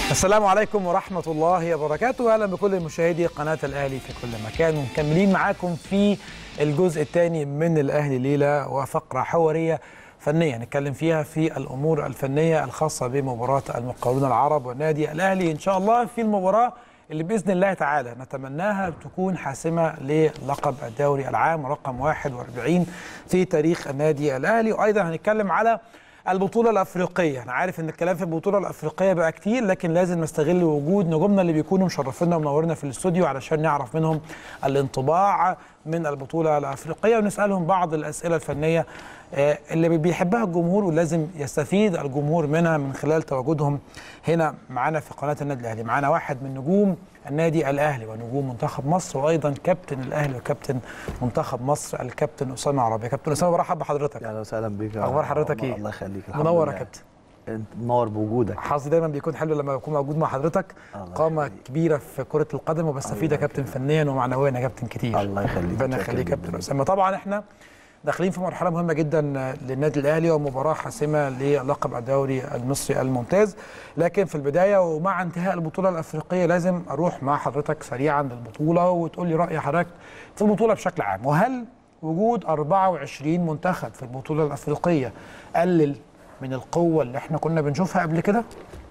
السلام عليكم ورحمة الله وبركاته أهلا بكل مشاهدي قناة الأهلي في كل مكان ومكملين معاكم في الجزء الثاني من الأهلي ليلة وفقرة حوارية فنية نتكلم فيها في الأمور الفنية الخاصة بمباراة المقاولون العرب والنادي الأهلي إن شاء الله في المباراة اللي بإذن الله تعالى نتمناها تكون حاسمة للقب الدوري العام رقم 41 في تاريخ النادي الأهلي وأيضا هنتكلم على البطولة الأفريقية أنا عارف إن الكلام في البطولة الأفريقية بقى كتير لكن لازم نستغل وجود نجومنا اللي بيكونوا مشرفينا ومنورنا في الاستوديو علشان نعرف منهم الانطباع من البطولة الأفريقية ونسألهم بعض الأسئلة الفنية آه، اللي بيحبها الجمهور ولازم يستفيد الجمهور منها من خلال تواجدهم هنا معانا في قناة النادي الأهلي معانا واحد من نجوم النادي الأهلي ونجوم منتخب مصر وأيضا كابتن الأهلي وكابتن منتخب مصر الكابتن أسامة عربي كابتن أسامة برحب بحضرتك اهلا وسهلا بيك يا أخبار عمر. حضرتك إيه؟ الله يخليك الحمد منور يا لله. كابتن انت منور بوجودك حظي دايما بيكون حلو لما بكون موجود مع حضرتك الله قامة يخليك. كبيرة في كرة القدم وبستفيد يا الله كابتن فنيا ومعنويا يا كابتن كتير الله يخليك ربنا متشكر يخليك يا جداً. كابتن اسامه طبعا احنا داخلين في مرحله مهمه جدا للنادي الاهلي ومباراه حاسمه للقب الدوري المصري الممتاز لكن في البدايه ومع انتهاء البطوله الافريقيه لازم اروح مع حضرتك سريعا للبطوله وتقول لي راي حضرتك في البطوله بشكل عام وهل وجود 24 منتخب في البطوله الافريقيه قلل من القوه اللي احنا كنا بنشوفها قبل كده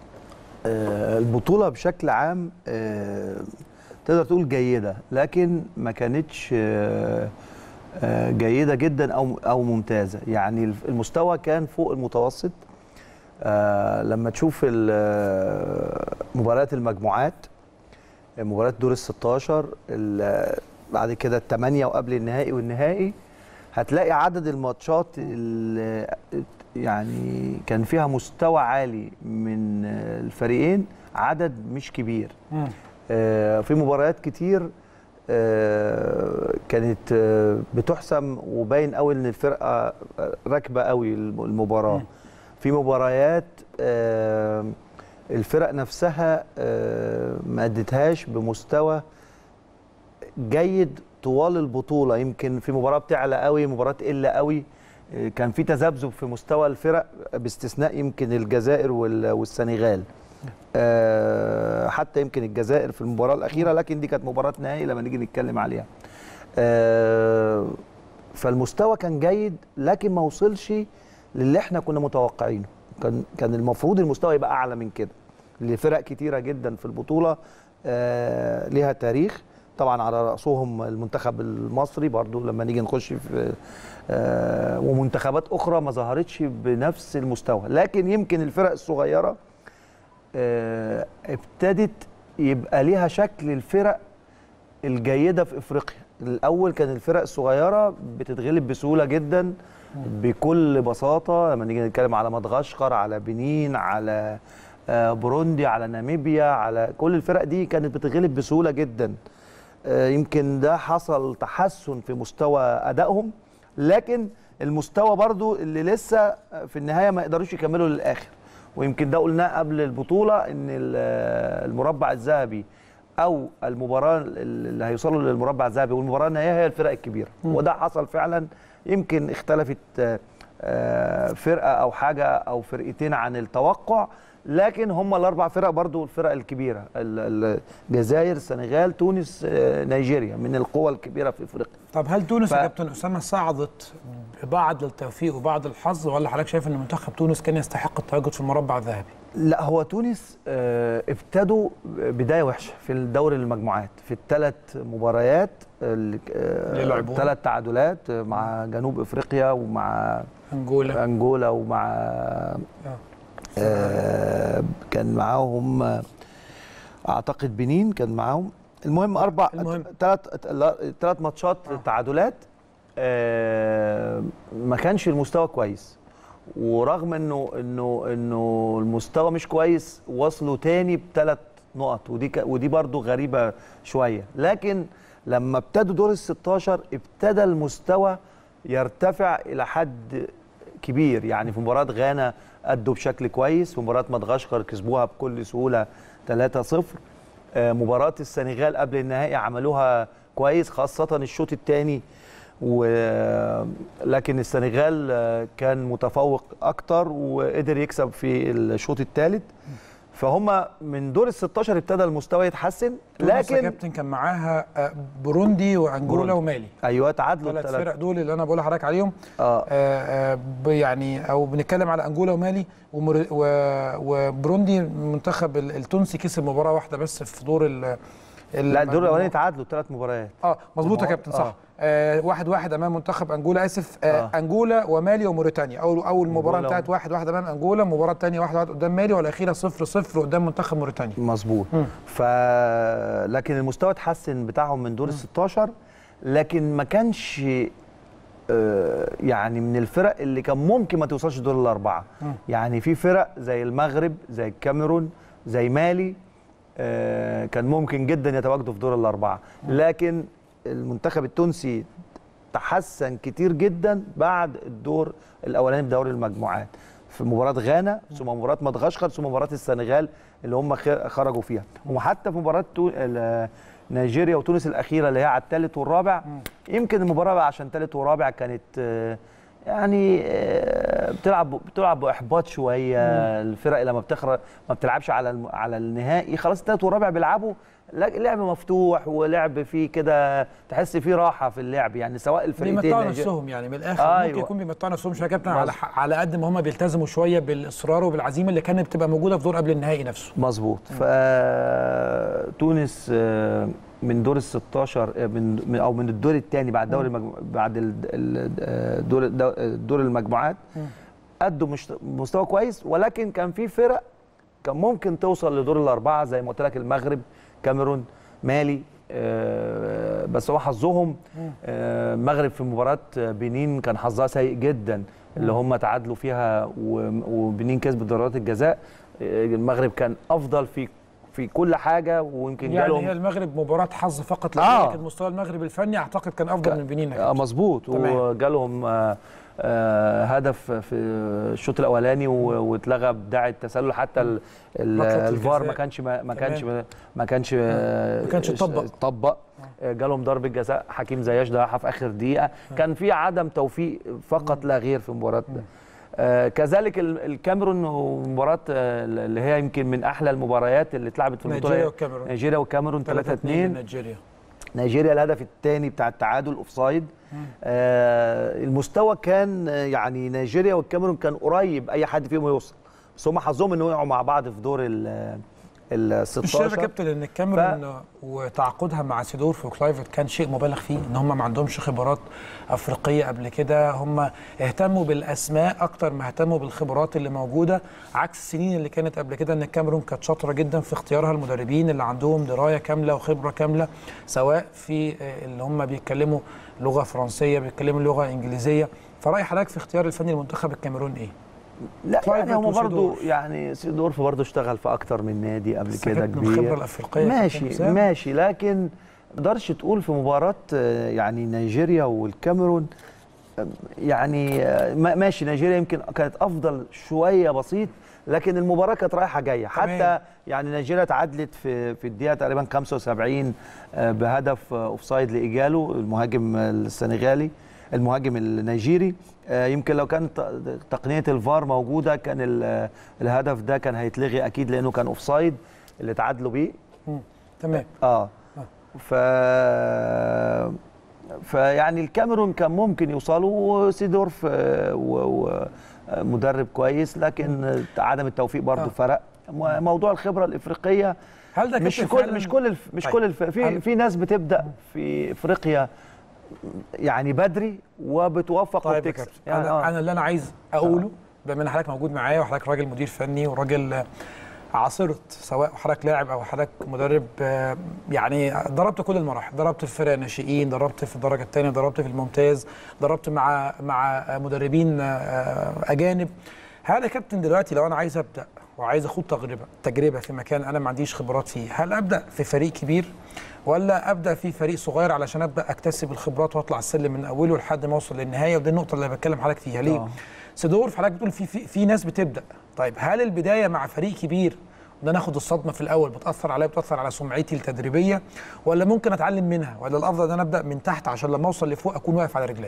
آه، البطوله بشكل عام آه، تقدر تقول جيده لكن ما كانتش آه، آه، جيده جدا او او ممتازه يعني المستوى كان فوق المتوسط آه، لما تشوف ال- آه، مباريات المجموعات مباريات دور ال 16 ال- بعد كده الثمانيه وقبل النهائي والنهائي هتلاقي عدد الماتشات اللي يعني كان فيها مستوى عالي من الفريقين عدد مش كبير آه، في مباريات كتير آه، كانت آه، بتحسم وباين قوي ان الفرقه راكبه قوي المباراه مم. في مباريات آه، الفرق نفسها آه، ما ادتهاش بمستوى جيد طوال البطوله يمكن في مباراه بتعلى قوي مباراه تقل قوي آه، كان في تذبذب في مستوى الفرق باستثناء يمكن الجزائر وال- والسنغال آه، حتى يمكن الجزائر في المباراه الاخيره لكن دي كانت مباراه نهائي لما نيجي نتكلم عليها آه، فالمستوى كان جيد لكن ما وصلش للي احنا كنا متوقعينه كان كان المفروض المستوى يبقى اعلى من كده لفرق كتيره جدا في البطوله آه، ليها تاريخ طبعا على راسهم المنتخب المصري برضو لما نيجي نخش في آه، ومنتخبات اخرى ما ظهرتش بنفس المستوى لكن يمكن الفرق الصغيره آه، ابتدت يبقى ليها شكل الفرق الجيده في افريقيا الاول كان الفرق الصغيره بتتغلب بسهوله جدا بكل بساطه لما نيجي نتكلم على مدغشقر على بنين على آه، بوروندي على ناميبيا على كل الفرق دي كانت بتتغلب بسهوله جدا آه، يمكن ده حصل تحسن في مستوى ادائهم لكن المستوى برضو اللي لسه في النهايه ما يقدروش يكملوا للاخر ويمكن ده قلناه قبل البطوله ان ال- المربع الذهبي او المباراه اللي هيوصلوا للمربع الذهبي والمباراه النهائيه هي الفرق الكبيره وده حصل فعلا يمكن اختلفت آه، آه، فرقه او حاجه او فرقتين عن التوقع لكن هم الاربع فرق برضو الفرق الكبيره ال- الجزائر السنغال تونس آه، نيجيريا من القوى الكبيره في افريقيا طب هل تونس يا ف- كابتن اسامه صعدت ببعض التوفيق وبعض الحظ ولا حضرتك شايف ان منتخب تونس كان يستحق التواجد في المربع الذهبي؟ لا هو تونس آه، ابتدوا بدايه وحشه في الدوري المجموعات في الثلاث مباريات اللي لعبوهم. ثلاث تعادلات مع جنوب افريقيا ومع انجولا انجولا ومع آه، كان معاهم آه، اعتقد بنين كان معاهم المهم اربع المهم. ثلاث ثلاث ماتشات تعادلات آه، ما كانش المستوى كويس ورغم انه انه انه المستوى مش كويس وصلوا تاني بثلاث نقط ودي ك- ودي برضو غريبه شويه لكن لما ابتدوا دور ال 16 ابتدى المستوى يرتفع الى حد كبير يعني في مباراه غانا ادوا بشكل كويس في مباراه مدغشقر كسبوها بكل سهوله 3-0 آه، مباراه السنغال قبل النهائي عملوها كويس خاصه الشوط الثاني ولكن السنغال آه، كان متفوق اكتر وقدر يكسب في الشوط الثالث فهم من دور ال 16 ابتدى المستوى يتحسن لكن لكن كابتن كان معاها آه، بروندي وانجولا بروندي. ومالي ايوه تعادلوا ثلاث الثلاث فرق دول اللي انا بقول لحضرتك عليهم اه آه، آه، ب- يعني او بنتكلم على انجولا ومالي ومر- و- وبروندي المنتخب ال- التونسي كسب مباراه واحده بس في دور ال لا الدور الاولاني تعادلوا ثلاث مباريات اه مظبوط يا المباراة- كابتن صح آه. آه واحد واحد امام منتخب انجولا اسف آه آه. انجولا ومالي وموريتانيا اول اول مباراه أنجولا انتهت واحد واحد امام انجولا المباراه الثانيه واحد واحد قدام مالي والاخيره صفر صفر قدام منتخب موريتانيا مظبوط مم. ف لكن المستوى اتحسن بتاعهم من دور ال 16 لكن ما كانش آه، يعني من الفرق اللي كان ممكن ما توصلش دور الاربعه مم. يعني في فرق زي المغرب زي الكاميرون زي مالي آه، كان ممكن جدا يتواجدوا في دور الاربعه لكن المنتخب التونسي تحسن كتير جدا بعد الدور الاولاني بدوري المجموعات في مباراه غانا ثم مباراه مدغشقر ثم مباراه السنغال اللي هم خ- خرجوا فيها وحتى في مباراه تو- ال- نيجيريا وتونس الاخيره اللي هي على الثالث والرابع يمكن المباراه بقى عشان ثالث ورابع كانت آه، يعني آه، بتلعب بتلعب باحباط شويه الفرق لما بتخرج ما بتلعبش على الم- على النهائي خلاص الثالث والرابع بيلعبوا لا- لعب مفتوح ولعب فيه كده تحس فيه راحه في اللعب يعني سواء الفريقين بيمتعوا نيجي- نفسهم يعني من الاخر أيوة. ممكن يكون بيمتعوا نفسهم شويه يا كابتن على مظبوط. ح- على قد ما هم بيلتزموا شويه بالاصرار وبالعزيمه اللي كانت بتبقى موجوده في دور قبل النهائي نفسه مظبوط فتونس آه، من دور ال 16 آه، من من- او من الدور الثاني بعد دوري المجمو... بعد ال- ال- آه، دور الدو- دور المجموعات ادوا مش... مستوى كويس ولكن كان في فرق كان ممكن توصل لدور الاربعه زي ما قلت لك المغرب كاميرون مالي آه، بس هو حظهم آه، المغرب في مباراه بنين كان حظها سيء جدا اللي هم تعادلوا فيها و- وبنين كسبت ضربات الجزاء آه، المغرب كان افضل في في كل حاجه ويمكن يعني هي جالهم المغرب مباراه حظ فقط آه. لكن مستوى المغرب الفني اعتقد كان افضل من بنين يا آه كابتن. مظبوط تمام. وجالهم آه آه هدف في الشوط الاولاني و- واتلغى بداعي التسلل حتى ال- ال- ركلة الفار الجزاء. ما كانش ما ما تمام. كانش ما كانش آه، ما كانش اتطبق. اتطبق آه، جالهم ضربه جزاء حكيم زياش ضيعها في اخر دقيقه كان في عدم توفيق فقط لا غير في المباراه ده آه كذلك ال- الكاميرون ومباراه آه، اللي هي يمكن من احلى المباريات اللي اتلعبت في البطوله نيجيريا والكاميرون نيجيريا والكاميرون 3 2 نيجيريا نيجيريا الهدف الثاني بتاع التعادل اوفسايد آه المستوى كان آه، يعني نيجيريا والكاميرون كان قريب اي حد فيهم يوصل بس هم حظهم انه وقعوا مع بعض في دور ال ال مش شايف يا 16 كابتن ان الكاميرون وتعاقدها مع سيدورف وكلايفرت كان شيء مبالغ فيه ان هم ما عندهمش خبرات افريقيه قبل كده هم اهتموا بالاسماء اكتر ما اهتموا بالخبرات اللي موجوده عكس السنين اللي كانت قبل كده ان الكاميرون كانت شاطره جدا في اختيارها المدربين اللي عندهم درايه كامله وخبره كامله سواء في آه، اللي هم بيتكلموا لغه فرنسيه بيتكلموا لغه انجليزيه فراي حضرتك في اختيار الفني لمنتخب الكاميرون ايه؟ لا كلايفرت يعني هم برضه وسيدورف. يعني سيدورف برضه اشتغل في اكتر من نادي قبل بس كده كانت من الخبره كبير الافريقيه يا كابتن ماشي حسام. ماشي لكن ما تقدرش تقول في مباراه آه، يعني نيجيريا والكاميرون آه، يعني آه، ما- ماشي نيجيريا يمكن كانت افضل شويه بسيط لكن المباراه كانت رايحه جايه تمام. حتى يعني نيجيريا تعادلت في في الدقيقه تقريبا 75 آه، بهدف آه، اوفسايد لايجالو المهاجم السنغالي المهاجم النيجيري آه، يمكن لو كانت ت- تقنيه الفار موجوده كان ال- الهدف ده كان هيتلغي اكيد لانه كان اوفسايد اللي تعادلوا بيه مم. تمام اه ف فيعني الكاميرون كان ممكن يوصلوا وسيدورف آه، و- و- آه، مدرب كويس لكن عدم التوفيق برضه آه. فرق م- موضوع الخبره الافريقيه هل ده مش كابتن كل فعلاً- مش كل الف- مش طيب. كل الف- في هل- في ناس بتبدا في افريقيا يعني بدري وبتوفق طيب يا وبتكسب كابتن يعني انا آه. انا اللي انا عايز اقوله بما ان حضرتك موجود معايا وحضرتك راجل مدير فني وراجل آه، عاصرت سواء حضرتك لاعب او حضرتك مدرب آه، يعني ضربت كل المراحل ضربت في فرق ناشئين ضربت في الدرجه الثانيه ضربت في الممتاز ضربت مع مع آه، مدربين آه، اجانب هل يا كابتن دلوقتي لو انا عايز ابدا وعايز اخوض تجربه تجربه في مكان انا ما عنديش خبرات فيه هل ابدا في فريق كبير ولا ابدا في فريق صغير علشان ابدا اكتسب الخبرات واطلع السلم من اوله لحد ما اوصل للنهايه ودي النقطه اللي بتكلم حضرتك فيها ليه آه. سيدور حضرتك بتقول في, في في ناس بتبدا طيب هل البدايه مع فريق كبير ان انا اخد الصدمه في الاول بتاثر عليا بتاثر على سمعتي التدريبيه ولا ممكن اتعلم منها ولا الافضل ان انا ابدا من تحت عشان لما اوصل لفوق اكون واقف على رجلي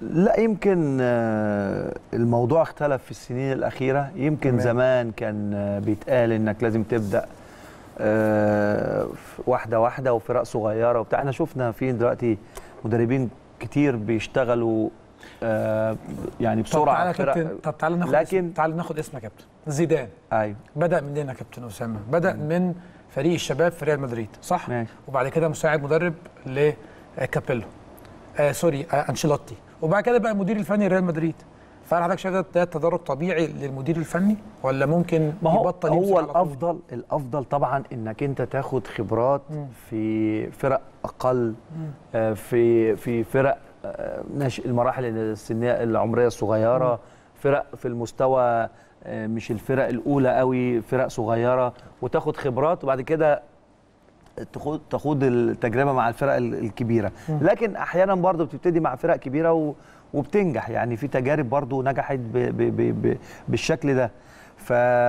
لا يمكن آه، الموضوع اختلف في السنين الأخيرة يمكن تمام. زمان كان آه، بيتقال إنك لازم تبدأ آه، واحدة واحدة وفرق صغيرة وبتاع احنا شفنا في دلوقتي مدربين كتير بيشتغلوا آه، يعني طب بسرعة تعالى يا فرق- كابتن طب تعالى ناخد لكن- اسم تعالى ناخد اسم يا كابتن زيدان ايوه بدا منين يا كابتن اسامه بدا من فريق الشباب في ريال مدريد صح ماشي. وبعد كده مساعد مدرب لكابيلو آه سوري آه انشيلوتي وبعد كده بقى مدير الفني لريال مدريد فهل حضرتك شايف ده- ده تدرج طبيعي للمدير الفني ولا ممكن ما هو يبطل يمسك هو على طول؟ الافضل الافضل طبعا انك انت تاخد خبرات في فرق اقل آه، في في فرق آه، ناشئ المراحل السنيه العمريه الصغيره فرق في المستوى آه، مش الفرق الاولى قوي فرق صغيره وتاخد خبرات وبعد كده تاخد تاخد التجربه مع الفرق ال- الكبيره لكن احيانا برضو بتبتدي مع فرق كبيره و وبتنجح يعني في تجارب برضو نجحت ب ب ب ب بالشكل ده ف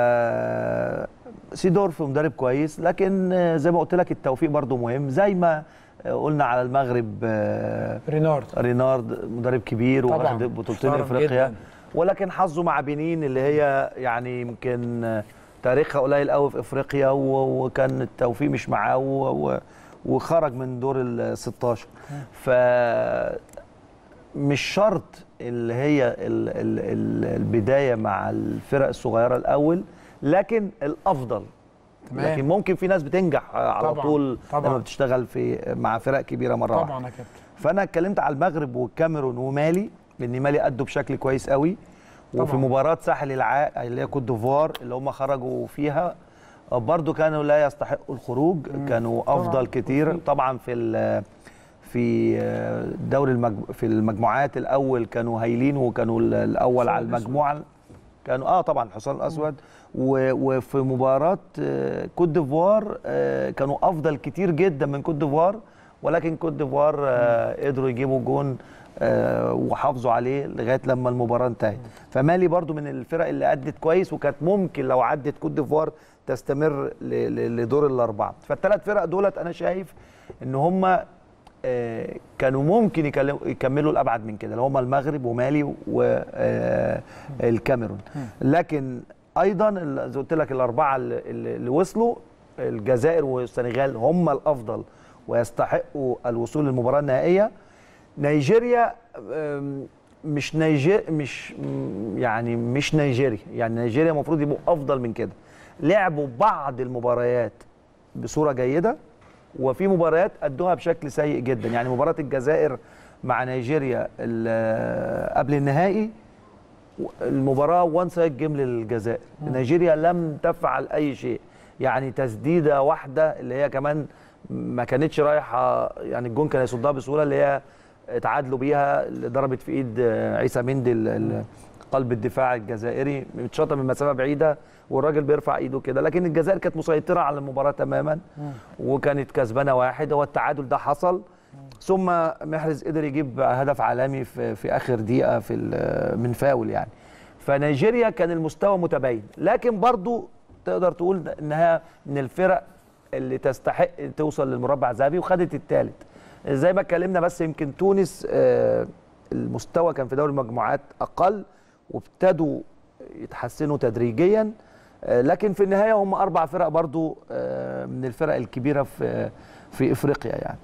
سيدورف مدرب كويس لكن آه، زي ما قلت لك التوفيق برضو مهم زي ما آه، قلنا على المغرب آه، رينارد رينارد مدرب كبير طبعاً، واخد بطولتين محترم افريقيا جداً. ولكن حظه مع بنين اللي هي يعني يمكن آه، تاريخها قليل قوي في افريقيا و- وكان التوفيق مش معاه و- و- وخرج من دور ال 16 ف مش شرط اللي هي ال ال ال البدايه مع الفرق الصغيره الاول لكن الافضل تمام. لكن ممكن في ناس بتنجح آه، على طبعاً، طول طبعاً. لما بتشتغل في مع فرق كبيره مره واحده طبعا يا كابتن فانا اتكلمت على المغرب والكاميرون ومالي لان مالي ادوا بشكل كويس قوي وفي طبعاً. مباراه ساحل العاج اللي هي كوت ديفوار اللي هم خرجوا فيها برضو كانوا لا يستحقوا الخروج كانوا افضل طبعاً. كتير طبعا في ال- في دوري المج... في المجموعات الاول كانوا هايلين وكانوا ال- الاول الحصان على المجموعه كانوا اه طبعا الحصان الاسود و... وفي مباراه آه، كوت ديفوار آه، كانوا افضل كتير جدا من كوت ديفوار ولكن كوت ديفوار آه، قدروا يجيبوا جون آه، وحافظوا عليه لغايه لما المباراه انتهت فمالي برضو من الفرق اللي ادت كويس وكانت ممكن لو عدت كوت ديفوار تستمر ل- ل- لدور الاربعه فالثلاث فرق دولت انا شايف ان هم آه، كانوا ممكن يكلم- يكملوا الابعد من كده اللي هم المغرب ومالي والكاميرون لكن ايضا ال- زي قلت لك الاربعه اللي, اللي وصلوا الجزائر والسنغال هم الافضل ويستحقوا الوصول للمباراه النهائيه نيجيريا آم، مش نيجير مش م- يعني مش نيجيريا يعني نيجيريا المفروض يبقوا افضل من كده لعبوا بعض المباريات بصوره جيده وفي مباريات ادوها بشكل سيء جدا يعني مباراه الجزائر مع نيجيريا ال- قبل النهائي المباراه وان سايد جيم للجزائر نيجيريا لم تفعل اي شيء يعني تسديده واحده اللي هي كمان ما كانتش رايحه يعني الجون كان يصدها بسهوله اللي هي اتعادلوا بيها اللي ضربت في ايد آه، عيسى مندي ال- ال- قلب الدفاع الجزائري متشاطه من مسافه بعيده والراجل بيرفع ايده كده لكن الجزائر كانت مسيطره على المباراه تماما وكانت كسبانه واحد هو التعادل ده حصل ثم محرز قدر يجيب هدف عالمي في, في اخر دقيقه في ال- من فاول يعني فنيجيريا كان المستوى متباين لكن برضو تقدر تقول انها من الفرق اللي تستحق توصل للمربع الذهبي وخدت الثالث زي ما اتكلمنا بس يمكن تونس آه، المستوى كان في دوري المجموعات اقل وابتدوا يتحسنوا تدريجيا آه، لكن في النهايه هم اربع فرق برضو آه، من الفرق الكبيره في في افريقيا يعني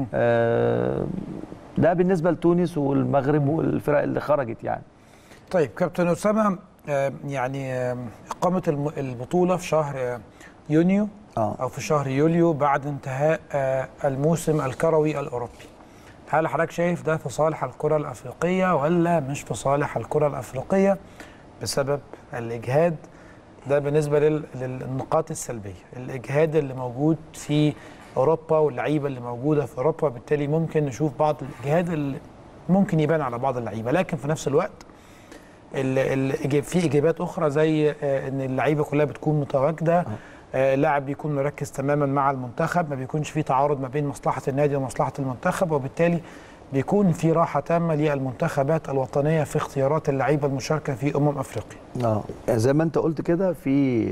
آه، ده بالنسبه لتونس والمغرب والفرق اللي خرجت يعني طيب كابتن اسامه آه، يعني آه، اقامه الم- البطوله في شهر آه، يونيو اه او في شهر يوليو بعد انتهاء آه، الموسم الكروي الاوروبي هل حضرتك شايف ده في صالح الكره الافريقيه ولا مش في صالح الكره الافريقيه بسبب الاجهاد ده بالنسبه لل- للنقاط السلبيه الاجهاد اللي موجود في اوروبا واللعيبه اللي موجوده في اوروبا بالتالي ممكن نشوف بعض الاجهاد اللي ممكن يبان على بعض اللعيبه لكن في نفس الوقت ال- ال- في اجابات اخرى زي آه، ان اللعيبه كلها بتكون متواجده آه، اللاعب بيكون مركز تماما مع المنتخب ما بيكونش في تعارض ما بين مصلحه النادي ومصلحه المنتخب وبالتالي بيكون في راحه تامه للمنتخبات الوطنيه في اختيارات اللعيبه المشاركه في امم افريقيا اه زي ما انت قلت كده في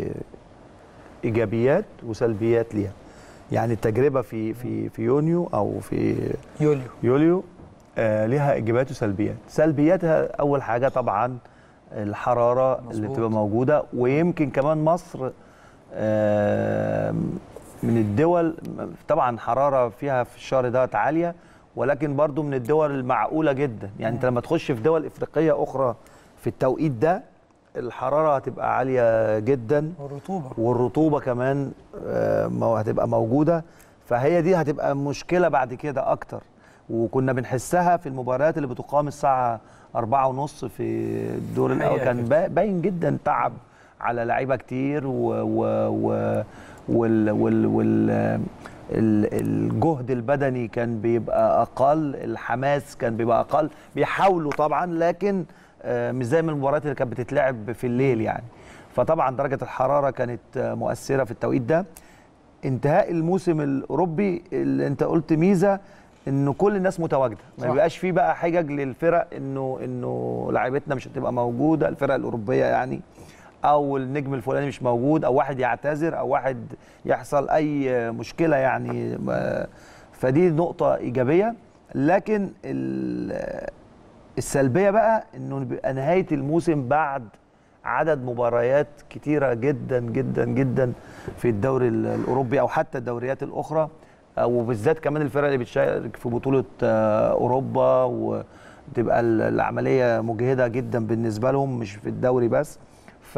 ايجابيات وسلبيات ليها يعني التجربه في في في يونيو او في يوليو يوليو آه ليها ايجابيات وسلبيات سلبياتها اول حاجه طبعا الحراره مزبوط. اللي مظبوط. بتبقى موجوده ويمكن كمان مصر آه من الدول طبعا حراره فيها في الشهر ده عاليه ولكن برضو من الدول المعقوله جدا يعني انت لما تخش في دول افريقيه اخرى في التوقيت ده الحراره هتبقى عاليه جدا والرطوبه والرطوبه كمان آه، مو- هتبقى موجوده فهي دي هتبقى مشكله بعد كده اكتر وكنا بنحسها في المباريات اللي بتقام الساعه أربعة ونص في الدور الاول حقيقة كان با- باين جدا تعب على لعيبه كتير و, و, و وال وال وال ال- الجهد البدني كان بيبقى اقل الحماس كان بيبقى اقل بيحاولوا طبعا لكن آه، مش زي من المباريات اللي كانت بتتلعب في الليل يعني فطبعا درجه الحراره كانت آه، مؤثره في التوقيت ده انتهاء الموسم الاوروبي اللي انت قلت ميزه انه كل الناس متواجده ما صح. بيبقاش فيه بقى حجج للفرق انه انه لعيبتنا مش هتبقى موجوده الفرق الاوروبيه يعني او النجم الفلاني مش موجود او واحد يعتذر او واحد يحصل اي مشكله يعني ما- فدي نقطه ايجابيه لكن ال- السلبيه بقى انه بيبقى نهايه الموسم بعد عدد مباريات كتيره جدا جدا جدا في الدوري ال- الاوروبي او حتى الدوريات الاخرى آه، وبالذات كمان الفرق اللي بتشارك في بطوله آه، اوروبا وتبقى ال- العمليه مجهده جدا بالنسبه لهم مش في الدوري بس ف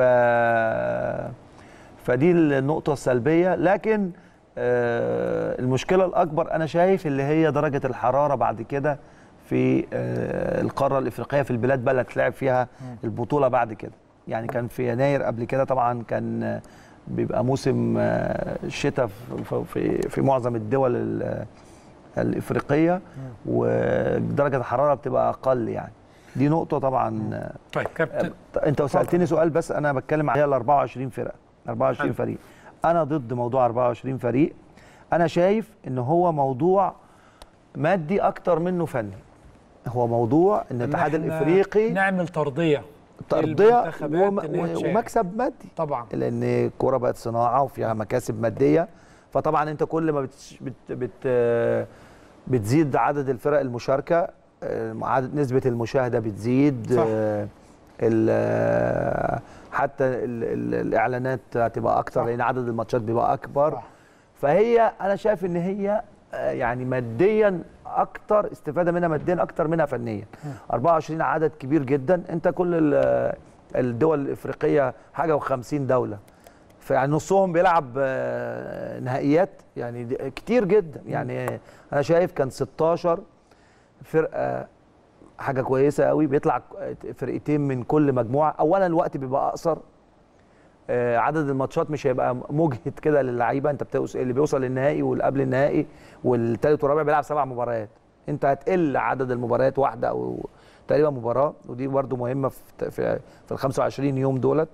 فدي النقطه السلبيه لكن آه، المشكله الاكبر انا شايف اللي هي درجه الحراره بعد كده في آه، القاره الافريقيه في البلاد بقى اللي هتلعب فيها البطوله بعد كده يعني كان في يناير قبل كده طبعا كان آه، بيبقى موسم آه، الشتاء في- في في معظم الدول ال- الافريقيه ودرجه الحراره بتبقى اقل يعني دي نقطه طبعا آه، طيب كابتن انت سالتني سؤال بس انا بتكلم على ال 24 فرقه 24 حلو. فريق انا ضد موضوع 24 فريق انا شايف ان هو موضوع مادي اكتر منه فني هو موضوع ان إن الاتحاد إحنا الافريقي نعمل ترضيه ترضيه للمنتخبات وم- إن هي تشارك. ومكسب مادي طبعا لان الكوره بقت صناعه وفيها مكاسب ماديه فطبعا انت كل ما بت بت بت بتزيد عدد الفرق المشاركه آه، عدد نسبه المشاهده بتزيد صح. آه، ال- آه، حتى ال ال الاعلانات هتبقى اكتر صح. لان عدد الماتشات بيبقى اكبر صح. فهي انا شايف ان هي آه، يعني ماديا اكتر استفاده منها ماديا اكتر منها فنيا 24 عدد كبير جدا انت كل ال- الدول الافريقيه حاجه و50 دوله فيعني نصهم بيلعب آه، نهائيات يعني دي- كتير جدا يعني انا شايف كان 16 فرقه حاجه كويسه قوي بيطلع فرقتين من كل مجموعه اولا الوقت بيبقى اقصر آه، عدد الماتشات مش هيبقى مجهد كده للعيبه انت بتوصل اللي بيوصل للنهائي واللي قبل النهائي والثالث والرابع بيلعب سبع مباريات انت هتقل عدد المباريات واحده او تقريبا مباراه ودي برده مهمه في في, في ال 25 يوم دولت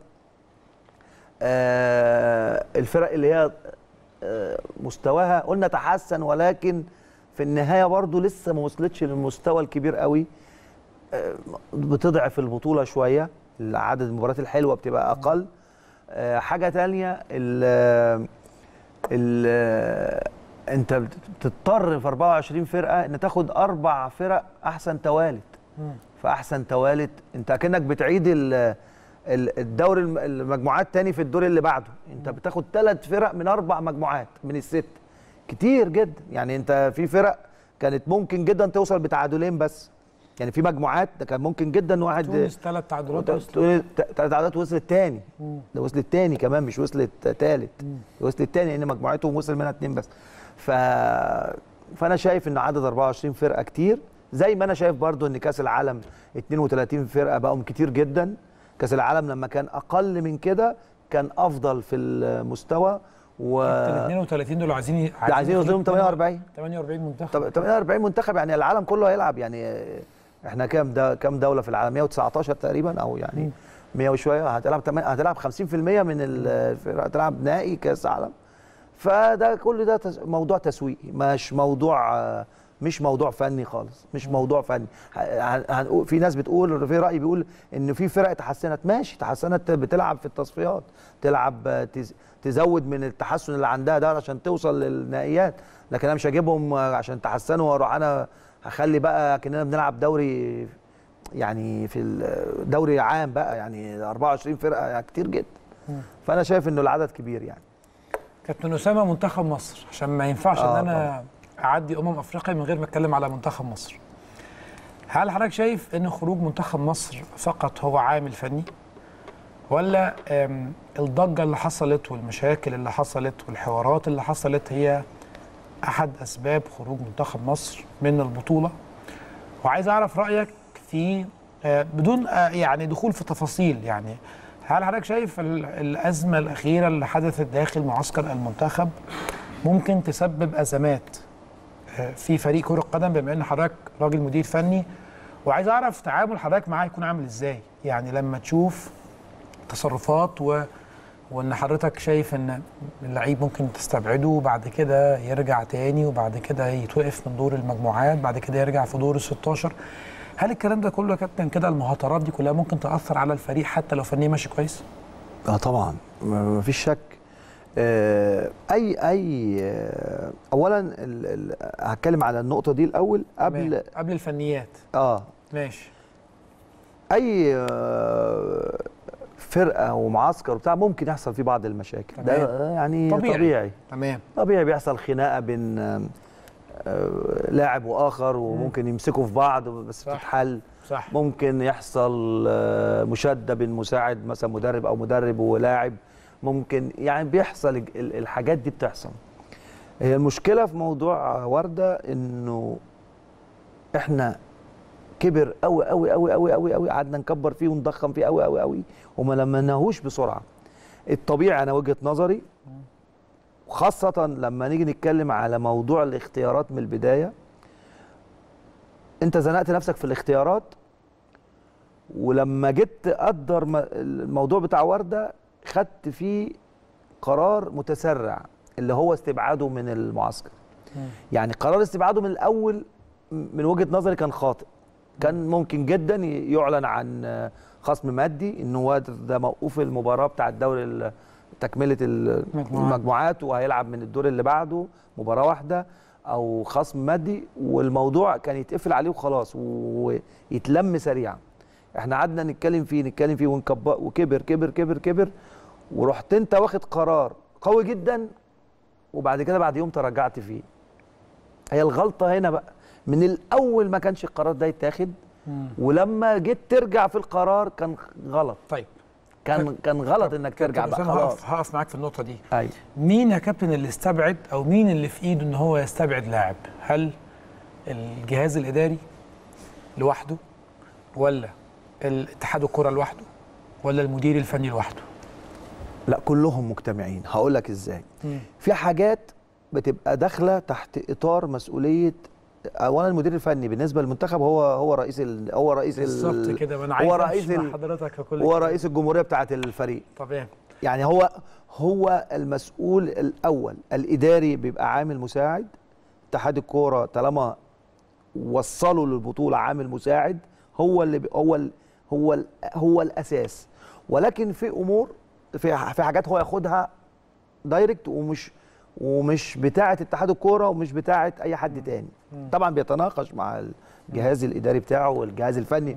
آه، الفرق اللي هي آه، مستواها قلنا تحسن ولكن في النهايه برضو لسه ما وصلتش للمستوى الكبير قوي آه، بتضعف البطوله شويه عدد المباريات الحلوه بتبقى اقل آه، حاجه تانية ال ال انت بتضطر في 24 فرقه ان تاخد اربع فرق احسن توالت مم. فاحسن توالت انت كانك بتعيد ال- ال- الدور الم- المجموعات تاني في الدور اللي بعده انت بتاخد ثلاث فرق من اربع مجموعات من الست كتير جدا يعني انت في فرق كانت ممكن جدا توصل بتعادلين بس يعني في مجموعات ده كان ممكن جدا واحد تونس ثلاث تعادلات أصلاً. تقول ثلاث عددات وصلت تاني مم. ده وصلت تاني كمان مش وصلت تالت وصلت تاني لان مجموعتهم وصل منها اتنين بس ف فانا شايف ان عدد 24 فرقه كتير زي ما انا شايف برضو ان كاس العالم 32 فرقه بقوا كتير جدا كاس العالم لما كان اقل من كده كان افضل في المستوى و ال 32 دول عايزين ي- ده عايزين يوصلوا 48 48 منتخب طب 48 منتخب يعني العالم كله هيلعب يعني آه، احنا كام ده كام دوله في العالم 119 تقريبا او يعني مم. 100 وشويه هتلعب تمن- هتلعب 50% من الفرق هتلعب نهائي كاس عالم فده كل ده تس- موضوع تسويقي مش موضوع آه، مش موضوع فني خالص مش موضوع فني ه- هنقول في ناس بتقول في راي بيقول ان في فرق تحسنت ماشي تحسنت بتلعب في التصفيات تلعب آه، تز- تزود من التحسن اللي عندها ده عشان توصل للنهائيات لكن انا مش هجيبهم آه، عشان تحسنوا واروح انا هخلي بقى كاننا بنلعب دوري يعني في الدوري عام بقى يعني 24 فرقه يعني كتير جدا مم. فانا شايف انه العدد كبير يعني كابتن اسامه منتخب مصر عشان ما ينفعش آه ان انا اعدي امم افريقيا من غير ما اتكلم على منتخب مصر هل حضرتك شايف ان خروج منتخب مصر فقط هو عامل فني ولا آم، الضجه اللي حصلت والمشاكل اللي حصلت والحوارات اللي حصلت هي احد اسباب خروج منتخب مصر من البطوله وعايز اعرف رايك في آه، بدون آه، يعني دخول في تفاصيل يعني هل حضرتك شايف ال- الازمه الاخيره اللي حدثت داخل معسكر المنتخب ممكن تسبب ازمات آه، في فريق كره قدم بما ان حضرتك راجل مدير فني وعايز اعرف تعامل حضرتك معاه يكون عامل ازاي يعني لما تشوف تصرفات و وان حضرتك شايف ان اللعيب ممكن تستبعده وبعد كده يرجع تاني وبعد كده يتوقف من دور المجموعات بعد كده يرجع في دور ال 16 هل الكلام ده كله يا كابتن كده المهاترات دي كلها ممكن تاثر على الفريق حتى لو فنيا ماشي كويس؟ اه طبعا ما فيش شك آه، اي اي آه، اولا ال- ال- هتكلم على النقطه دي الاول قبل تمام. قبل الفنيات اه ماشي اي آه، فرقه ومعسكر وبتاع ممكن يحصل فيه بعض المشاكل تمام. ده يعني طبيعي. طبيعي طبيعي, تمام طبيعي بيحصل خناقه بين آه، آه، لاعب واخر وممكن يمسكوا في بعض بس صح. بتتحل صح ممكن يحصل آه، مشاده بين مساعد مثلا مدرب او مدرب ولاعب ممكن يعني بيحصل الج- ال- الحاجات دي بتحصل هي المشكله في موضوع ورده انه احنا كبر قوي قوي قوي قوي قوي قوي قعدنا نكبر فيه ونضخم فيه قوي قوي قوي وما لمناهوش بسرعه الطبيعي انا وجهه نظري خاصة لما نيجي نتكلم على موضوع الاختيارات من البداية انت زنقت نفسك في الاختيارات ولما جيت تقدر م- الموضوع بتاع وردة خدت فيه قرار متسرع اللي هو استبعاده من المعسكر مم. يعني قرار استبعاده من الاول من وجهة نظري كان خاطئ كان ممكن جدا ي- يعلن عن آه، خصم مادي ان هو ده موقوف المباراة بتاع الدوري ال- تكملة ال- مجموعات. المجموعات وهيلعب من الدور اللي بعده مباراة واحدة او خصم مادي والموضوع كان يتقفل عليه وخلاص ويتلم سريعا احنا قعدنا نتكلم فيه نتكلم فيه ونكبر وكبر كبر كبر كبر ورحت انت واخد قرار قوي جدا وبعد كده بعد يوم تراجعت فيه هي الغلطه هنا بقى من الاول ما كانش القرار ده يتاخد مم. ولما جيت ترجع في القرار كان غلط طيب كان كان غلط انك ترجع كابتن بقى أسامة، خلاص هقف هقف معاك في النقطه دي ايوه مين يا كابتن اللي استبعد او مين اللي في ايده ان هو يستبعد لاعب هل الجهاز الاداري لوحده ولا الاتحاد الكره لوحده ولا المدير الفني لوحده لا كلهم مجتمعين هقول لك ازاي في حاجات بتبقى داخله تحت اطار مسؤوليه اولا المدير الفني بالنسبه للمنتخب هو هو رئيس ال هو رئيس ال- بالظبط كده وانا عايز هو أمشي رئيس مع ال- حضرتك في كل هو كلام. رئيس الجمهوريه بتاعه الفريق طبيعي يعني هو هو المسؤول الاول الاداري بيبقى عامل مساعد اتحاد الكوره طالما وصلوا للبطوله عامل مساعد هو اللي بي هو ال هو ال هو الاساس ولكن في امور في في حاجات هو ياخدها دايركت ومش ومش بتاعه اتحاد الكوره ومش بتاعه اي حد تاني طبعا بيتناقش مع الجهاز الاداري بتاعه والجهاز الفني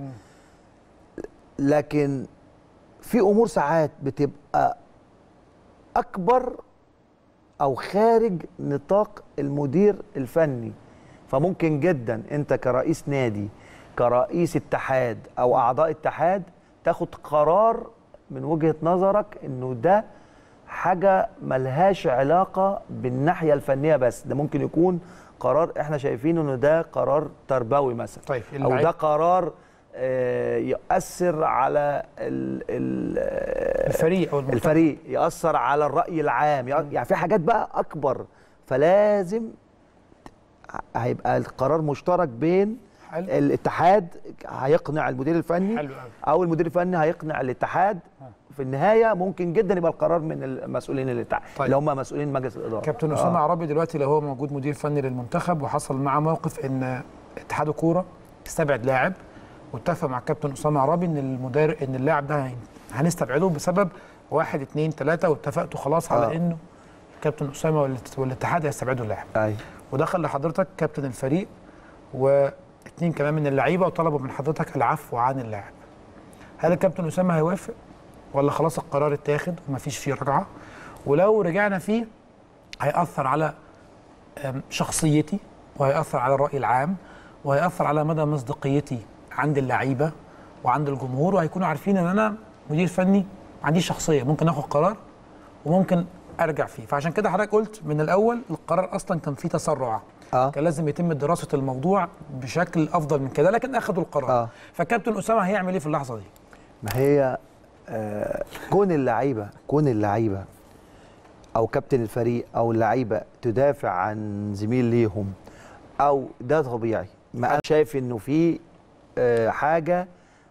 لكن في امور ساعات بتبقى اكبر او خارج نطاق المدير الفني فممكن جدا انت كرئيس نادي كرئيس اتحاد او اعضاء اتحاد تاخد قرار من وجهة نظرك انه ده حاجة ملهاش علاقة بالناحية الفنية بس ده ممكن يكون قرار احنا شايفين انه ده قرار تربوي مثلا طيب او اللعيب- ده قرار آه، يؤثر على ال ال آه، الفريق او المنتخب الفريق يأثر على الرأي العام يأ- يعني في حاجات بقى أكبر فلازم هيبقى القرار مشترك بين حلو الاتحاد هيقنع المدير الفني حلو قوي او المدير الفني هيقنع الاتحاد في النهايه ممكن جدا يبقى القرار من المسؤولين الاتحاد طيب. اللي هم مسؤولين مجلس الاداره كابتن اسامه عربي دلوقتي لو هو موجود مدير فني للمنتخب وحصل معاه موقف ان اتحاد الكوره استبعد لاعب واتفق مع كابتن اسامه عربي ان المدير ان اللاعب ده هن- هنستبعده بسبب واحد اتنين تلاته واتفقتوا خلاص على آه. انه كابتن اسامه والات- والاتحاد هيستبعدوا اللاعب ايوه ودخل لحضرتك كابتن الفريق واثنين كمان من اللعيبه وطلبوا من حضرتك العفو عن اللاعب هل الكابتن اسامه هيوافق ولا خلاص القرار اتاخد ومفيش فيه رجعه ولو رجعنا فيه هيأثر على أم، شخصيتي وهيأثر على الرأي العام وهيأثر على مدى مصداقيتي عند اللعيبة وعند الجمهور وهيكونوا عارفين ان انا مدير فني ما عنديش شخصية ممكن اخد قرار وممكن ارجع فيه فعشان كده حضرتك قلت من الاول القرار اصلا كان فيه تسرع اه كان لازم يتم دراسة الموضوع بشكل افضل من كده لكن اخدوا القرار آه. فكابتن اسامة هيعمل ايه في اللحظة دي ما هي آه كون اللعيبه كون اللعيبه او كابتن الفريق او اللعيبه تدافع عن زميل ليهم او ده طبيعي ما انا شايف انه في آه حاجه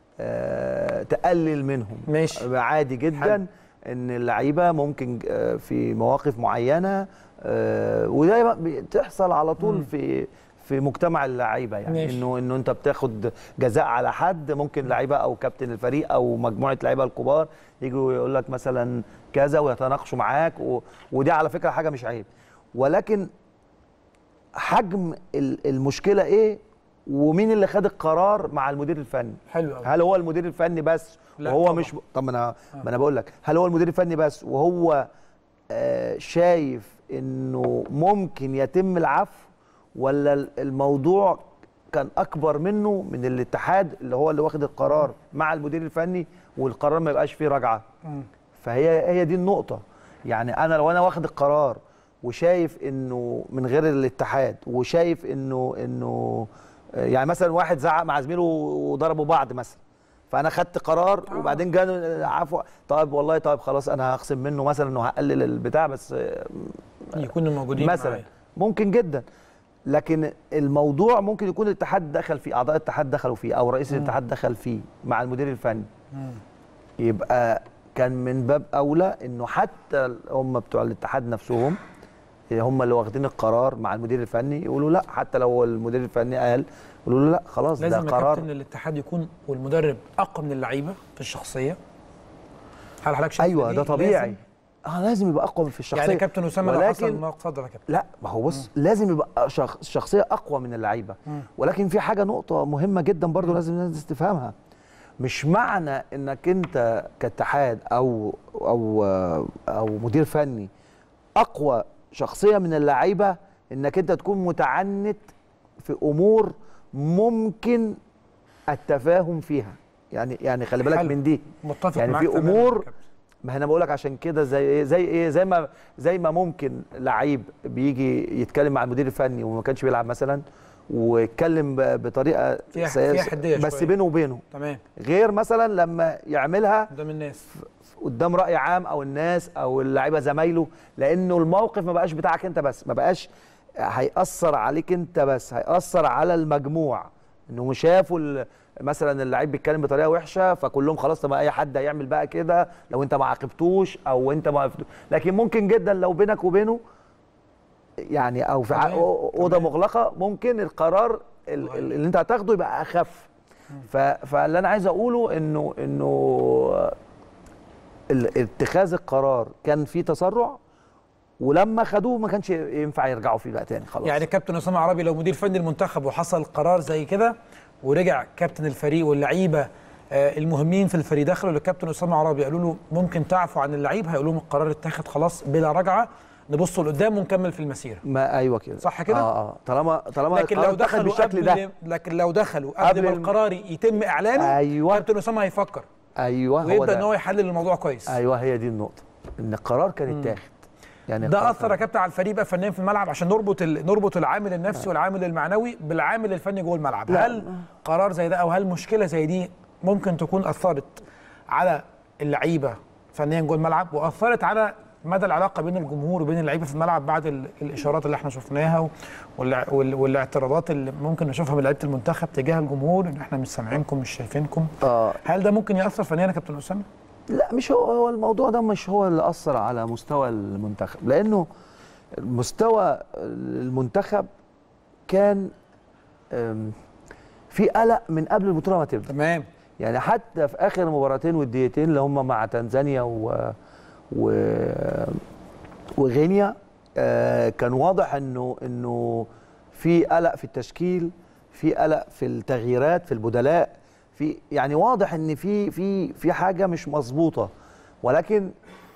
آه تقلل منهم ماشي. عادي جدا حلو. ان اللعيبه ممكن آه في مواقف معينه آه وده بتحصل على طول مم. في في مجتمع اللعيبه يعني ماشي. انه انه انت بتاخد جزاء على حد ممكن لعيبه او كابتن الفريق او مجموعه لعيبه الكبار يجوا يقول لك مثلا كذا ويتناقشوا معاك و... ودي على فكره حاجه مش عيب ولكن حجم ال- المشكله ايه ومين اللي خد القرار مع المدير الفني حلو قوي هل هو المدير الفني بس لا وهو طبعا. مش طب ما انا ما انا بقول لك هل هو المدير الفني بس وهو آه شايف انه ممكن يتم العفو ولا ال- الموضوع كان اكبر منه من الاتحاد اللي هو اللي واخد القرار مع المدير الفني والقرار ما يبقاش فيه رجعه مم. فهي هي دي النقطة يعني أنا لو أنا واخد القرار وشايف إنه من غير الاتحاد وشايف إنه إنه آه، يعني مثلا واحد زعق مع زميله وضربوا بعض مثلا فأنا خدت قرار آه. وبعدين جانا عفوا طيب والله طيب خلاص أنا هخصم منه مثلا وهقلل البتاع بس آه، يكونوا موجودين مثلا معايا. ممكن جدا لكن الموضوع ممكن يكون الاتحاد دخل فيه أعضاء الاتحاد دخلوا فيه أو رئيس الاتحاد دخل فيه مع المدير الفني مم. يبقى كان من باب اولى انه حتى هم بتوع الاتحاد نفسهم هم اللي واخدين القرار مع المدير الفني يقولوا لا حتى لو المدير الفني قال يقولوا له لا خلاص لازم ده يا قرار كابتن الاتحاد يكون والمدرب اقوى من اللعيبه في الشخصيه هل حضرتك شايف ايوه إن ده دي طبيعي لازم؟ اه لازم يبقى اقوى في الشخصيه يعني كابتن اسامه لو حصل ولكن الموقف اتفضل يا كابتن لا ما هو بص لازم يبقى شخ... الشخصيه اقوى من اللعيبه مم. ولكن في حاجه نقطه مهمه جدا برضو لازم الناس تفهمها مش معنى انك انت كاتحاد او او او مدير فني اقوى شخصيه من اللعيبه انك انت تكون متعنت في امور ممكن التفاهم فيها يعني يعني خلي بالك حلو. من دي متفق يعني معاك في تماماً يا امور كابتن. ما انا بقول لك عشان كده زي ايه زي ايه زي ما زي ما ممكن لعيب بيجي يتكلم مع المدير الفني وما كانش بيلعب مثلا ويتكلم ب- بطريقه فيها- سي- فيها حدية بس شوية. بينه وبينه تمام غير مثلا لما يعملها قدام الناس قدام راي عام او الناس او اللعيبه زمايله لانه الموقف ما بقاش بتاعك انت بس ما بقاش هيأثر عليك انت بس هيأثر على المجموع انه شافوا ال- مثلا اللعيب بيتكلم بطريقه وحشه فكلهم خلاص طب اي حد هيعمل بقى كده لو انت ما عاقبتوش او انت ما عرفتوش. لكن ممكن جدا لو بينك وبينه يعني او في ع- تمام، اوضه تمام. مغلقه ممكن القرار ال- يتغير. ال- اللي انت هتاخده يبقى اخف ف- فاللي انا عايز اقوله انه انه ال- اتخاذ القرار كان فيه تسرع ولما خدوه ما كانش ينفع يرجعوا فيه بقى تاني خلاص يعني كابتن اسامه عربي لو مدير فني المنتخب وحصل قرار زي كده ورجع كابتن الفريق واللعيبه آه، المهمين في الفريق دخلوا للكابتن اسامه عربي قالوا له ممكن تعفو عن اللعيب هيقول لهم القرار اتاخد خلاص بلا رجعه نبص لقدام ونكمل في المسيره ما ايوه كده صح كده؟ اه اه طالما طالما لكن القرار لو اتاخد دخلوا بالشكل قبل ده لكن لو دخلوا قبل, قبل ما الم- القرار يتم اعلانه ايوه كابتن اسامه هيفكر ايوه هو ويبدا ان ده هو يحلل الموضوع كويس ايوه هي دي النقطه ان القرار كان اتاخد يعني ده القرار اثر يا كان- كابتن على الفريق بقى فنيا في الملعب عشان نربط ال... نربط العامل النفسي والعامل المعنوي بالعامل الفني جوه الملعب لا. هل قرار زي ده او هل مشكله زي دي ممكن تكون اثرت على اللعيبه فنيا جوه الملعب واثرت على مدى العلاقه بين الجمهور وبين اللعيبه في الملعب بعد ال... الاشارات اللي احنا شفناها وال... وال... والاعتراضات اللي ممكن نشوفها من لعيبه المنتخب تجاه الجمهور ان احنا مش سامعينكم مش شايفينكم اه هل ده ممكن ياثر فنيا يا كابتن اسامه؟ لا مش هو هو الموضوع ده مش هو اللي اثر على مستوى المنتخب لانه مستوى المنتخب كان أم، في قلق من قبل البطوله ما تبدا تمام يعني حتى في اخر مباراتين والديتين اللي هم مع تنزانيا و, و... وغينيا آه، كان واضح انه انه في قلق في التشكيل في قلق في التغييرات في البدلاء في يعني واضح ان في في في حاجه مش مظبوطه ولكن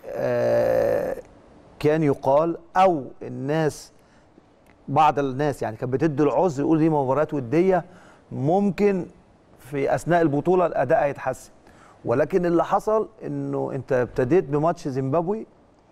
آه كان يقال او الناس بعض الناس يعني كانت بتدي العذر يقول دي مباريات وديه ممكن في اثناء البطوله الاداء هيتحسن ولكن اللي حصل انه انت ابتديت بماتش زيمبابوي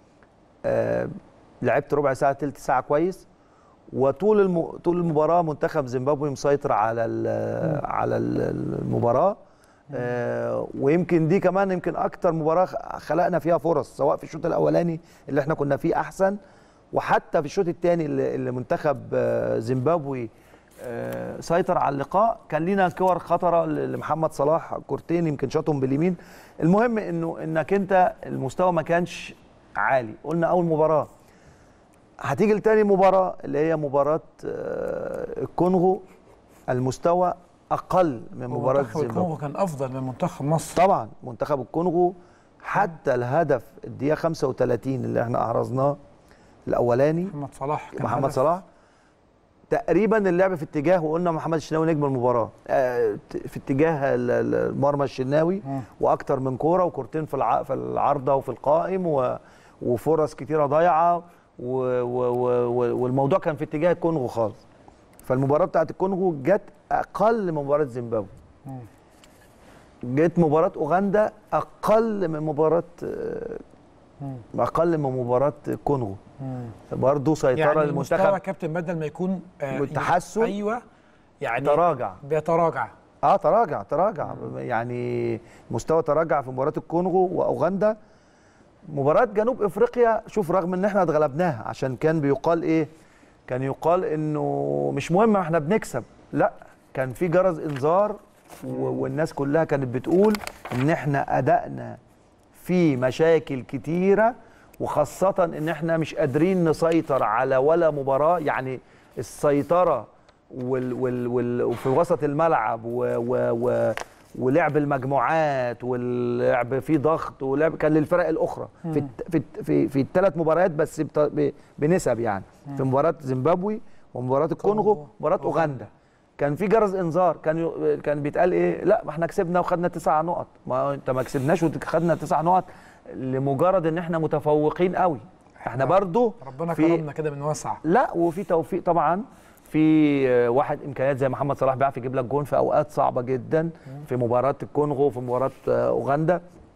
آه لعبت ربع ساعه تلت ساعه كويس وطول الم... طول المباراه منتخب زيمبابوي مسيطر على ال... على ال- المباراه آه ويمكن دي كمان يمكن اكتر مباراه خ- خلقنا فيها فرص سواء في الشوط الاولاني اللي احنا كنا فيه احسن وحتى في الشوط الثاني اللي, اللي منتخب آه زيمبابوي آه سيطر على اللقاء كان لينا كور خطره ل- لمحمد صلاح كورتين يمكن شاطهم باليمين المهم انه انك انت المستوى ما كانش عالي قلنا اول مباراه هتيجي لتاني مباراة اللي هي مباراة آه، الكونغو المستوى أقل من مباراة منتخب زيمبابوي الكونغو كان افضل من منتخب مصر طبعا منتخب الكونغو حتى الهدف الدقيقة 35 اللي احنا أحرزناه الأولاني محمد صلاح كان محمد هدف. صلاح تقريبا اللعب في اتجاه وقلنا محمد الشناوي نجم المباراه آه، في اتجاه ال- ال- المرمى الشناوي مم. واكتر من كوره وكورتين في الع- في العارضه وفي القائم و- وفرص كتيره ضايعه و- و- و- و- والموضوع كان في اتجاه الكونغو خالص فالمباراه بتاعت الكونغو جت اقل من مباراه زيمبابوي مم. جت مباراه اوغندا اقل من مباراه آه، مم. اقل من مباراه الكونغو مم. برضه سيطره يعني المنتخب المستوى كابتن بدل ما يكون آه تحسن. ايوه يعني تراجع بيتراجع اه تراجع تراجع يعني مستوى تراجع في مباراه الكونغو واوغندا مباراه جنوب افريقيا شوف رغم ان احنا اتغلبناها عشان كان بيقال ايه كان يقال انه مش مهم احنا بنكسب لا كان في جرس انذار و- والناس كلها كانت بتقول ان احنا ادائنا في مشاكل كتيره وخاصه ان احنا مش قادرين نسيطر على ولا مباراه يعني السيطره وال وال وال وفي وسط الملعب و و و ولعب المجموعات واللعب فيه ضغط ولعب كان للفرق الاخرى في الت- في الت- في, في الثلاث مباريات بس بت- ب- بنسب يعني في مباراه زيمبابوي ومباراه الكونغو ومباراه اوغندا كان في جرس انذار كان ي... كان بيتقال ايه لا ما احنا كسبنا وخدنا تسع نقط ما هو انت ما كسبناش وخدنا تسع نقط لمجرد ان احنا متفوقين قوي احنا برضو ربنا في كرمنا كده من وسع لا وفي توفيق طبعا في آه، واحد امكانيات زي محمد صلاح بيعرف يجيب لك جون في اوقات صعبه جدا في مباراه الكونغو وفي مباراه آه، اوغندا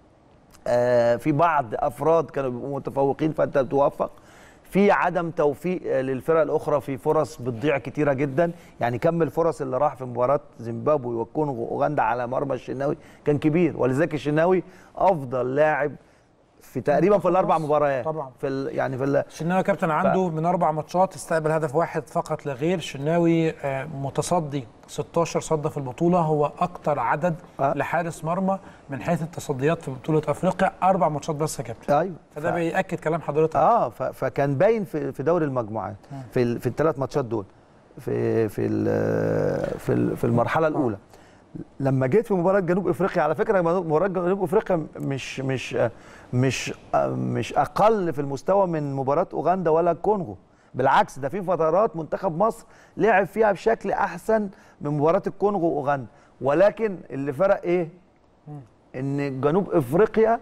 آه، في بعض افراد كانوا بيبقوا متفوقين فانت بتوفق في عدم توفيق آه، للفرق الاخرى في فرص بتضيع كتيره جدا يعني كم الفرص اللي راح في مباراه زيمبابوي والكونغو واوغندا على مرمى الشناوي كان كبير ولذلك الشناوي افضل لاعب في تقريبا في الاربع مصر. مباريات طبعا. في ال يعني في ال الشناوي كابتن عنده من اربع ماتشات استقبل هدف واحد فقط لا غير الشناوي آه، متصدي 16 صد في البطوله هو اكتر عدد آه. لحارس مرمى من حيث التصديات في بطوله افريقيا اربع ماتشات بس يا كابتن ايوه فده ف- بياكد كلام حضرتك اه ف- فكان باين في في دوري المجموعات في ال- في الثلاث ماتشات دول في في ال- في ال- في المرحله الاولى لما جيت في مباراه جنوب افريقيا على فكره مباراه جنوب افريقيا مش مش مش مش اقل في المستوى من مباراه اوغندا ولا الكونغو بالعكس ده في فترات منتخب مصر لعب فيها بشكل احسن من مباراه الكونغو واوغندا ولكن اللي فرق ايه ان جنوب افريقيا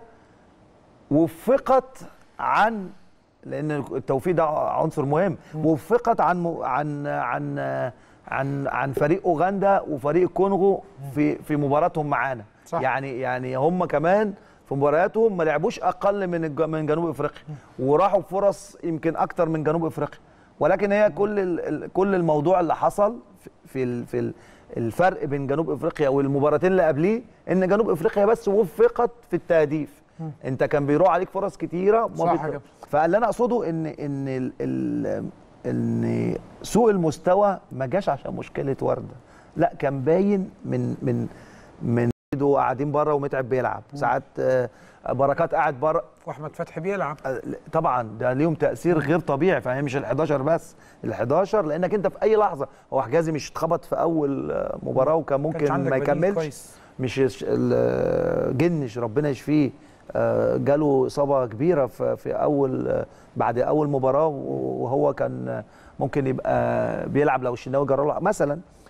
وفقت عن لان التوفيق ده عنصر مهم وفقت عن م- عن عن عن عن فريق اوغندا وفريق الكونغو في في مباراتهم معانا صح. يعني يعني هم كمان في مبارياتهم ما لعبوش اقل من الج- من جنوب افريقيا وراحوا بفرص يمكن اكتر من جنوب افريقيا ولكن هي كل ال- ال- كل الموضوع اللي حصل في- في ال- في ال- الفرق بين جنوب افريقيا والمباراتين اللي قبليه ان جنوب افريقيا بس وفقت في التهديف انت كان بيروح عليك فرص كتيره صح ما يا بت... كابتن. فاللي انا اقصده ان ان ال... ال... ان سوء المستوى ما جاش عشان مشكله ورده لا كان باين من من من إيده قاعدين بره ومتعب بيلعب ساعات آه، بركات قاعد بره واحمد فتحي بيلعب آه، طبعا ده ليهم تاثير غير طبيعي فهي مش ال 11 بس ال 11 لانك انت في اي لحظه هو حجازي مش اتخبط في اول آه، مباراه وكان كانش ممكن عندك ما بديل يكملش كويس. مش يش- ال- جنش ربنا يشفيه آه، جاله اصابه كبيره في في اول آه، بعد اول مباراه وهو كان آه، ممكن يبقى بيلعب لو الشناوي جرى له مثلا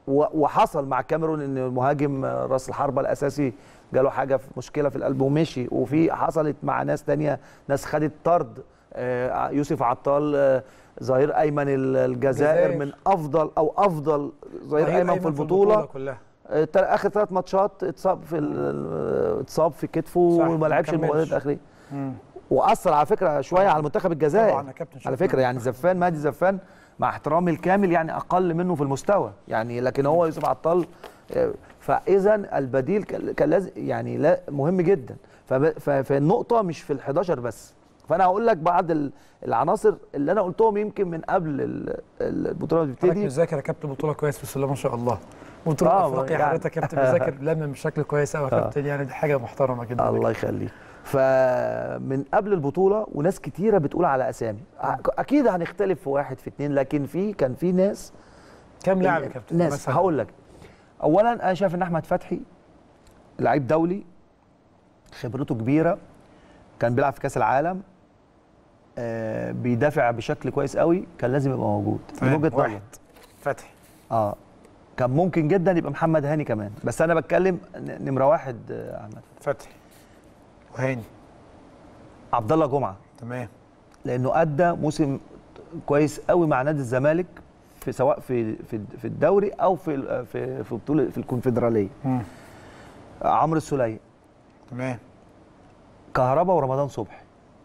و- وحصل مع الكاميرون ان المهاجم آه، راس الحربه الاساسي جاله حاجه في مشكله في القلب ومشي وفي حصلت مع ناس تانية ناس خدت طرد آه، يوسف عطال آه، ظهير ايمن ال- الجزائر الجزائر. من افضل او افضل ظهير ظهير ايمن في البطوله كلها آه، تل- اخر ثلاث ماتشات اتصاب في ال- اتصاب في كتفه صح، وما ما لعبش كملش. المباريات الاخيره مم. واثر على فكره شويه على منتخب الجزائر طبعا يا كابتن على شكراً. فكره يعني زفان مهدي زفان مع احترامي الكامل يعني اقل منه في المستوى يعني لكن هو يوسف عطال آه، فاذا البديل كان كان لازم يعني لا مهم جدا فب- ف- فالنقطه مش في ال11 بس فانا هقول لك بعض ال- العناصر اللي انا قلتهم يمكن من قبل ال- البطوله حضرتك بتبتدي مذاكر يا كابتن بطوله كويس بسم الله ما شاء الله بطوله آه، افريقيا يعني. حضرتك يا كابتن مذاكر لما بشكل كويس قوي يا آه. كابتن يعني دي حاجه محترمه جدا الله يخليك فمن قبل البطوله وناس كتيره بتقول على اسامي اكيد هنختلف في واحد في اتنين لكن في كان في ناس كام لاعب يا كابتن ناس مثلاً؟ هقول لك اولا انا شايف ان احمد فتحي لعيب دولي خبرته كبيره كان بيلعب في كاس العالم آه بيدافع بشكل كويس قوي كان لازم يبقى موجود من تمام، وجهه نظري واحد فتحي اه كان ممكن جدا يبقى محمد هاني كمان بس انا بتكلم ن- نمره واحد آه، احمد فتحي وهاني عبد الله جمعه تمام لانه ادى موسم كويس قوي مع نادي الزمالك في سواء في في في الدوري او في ال- في في بطوله في الكونفدراليه مم. عمرو السوليه تمام كهربا ورمضان صبحي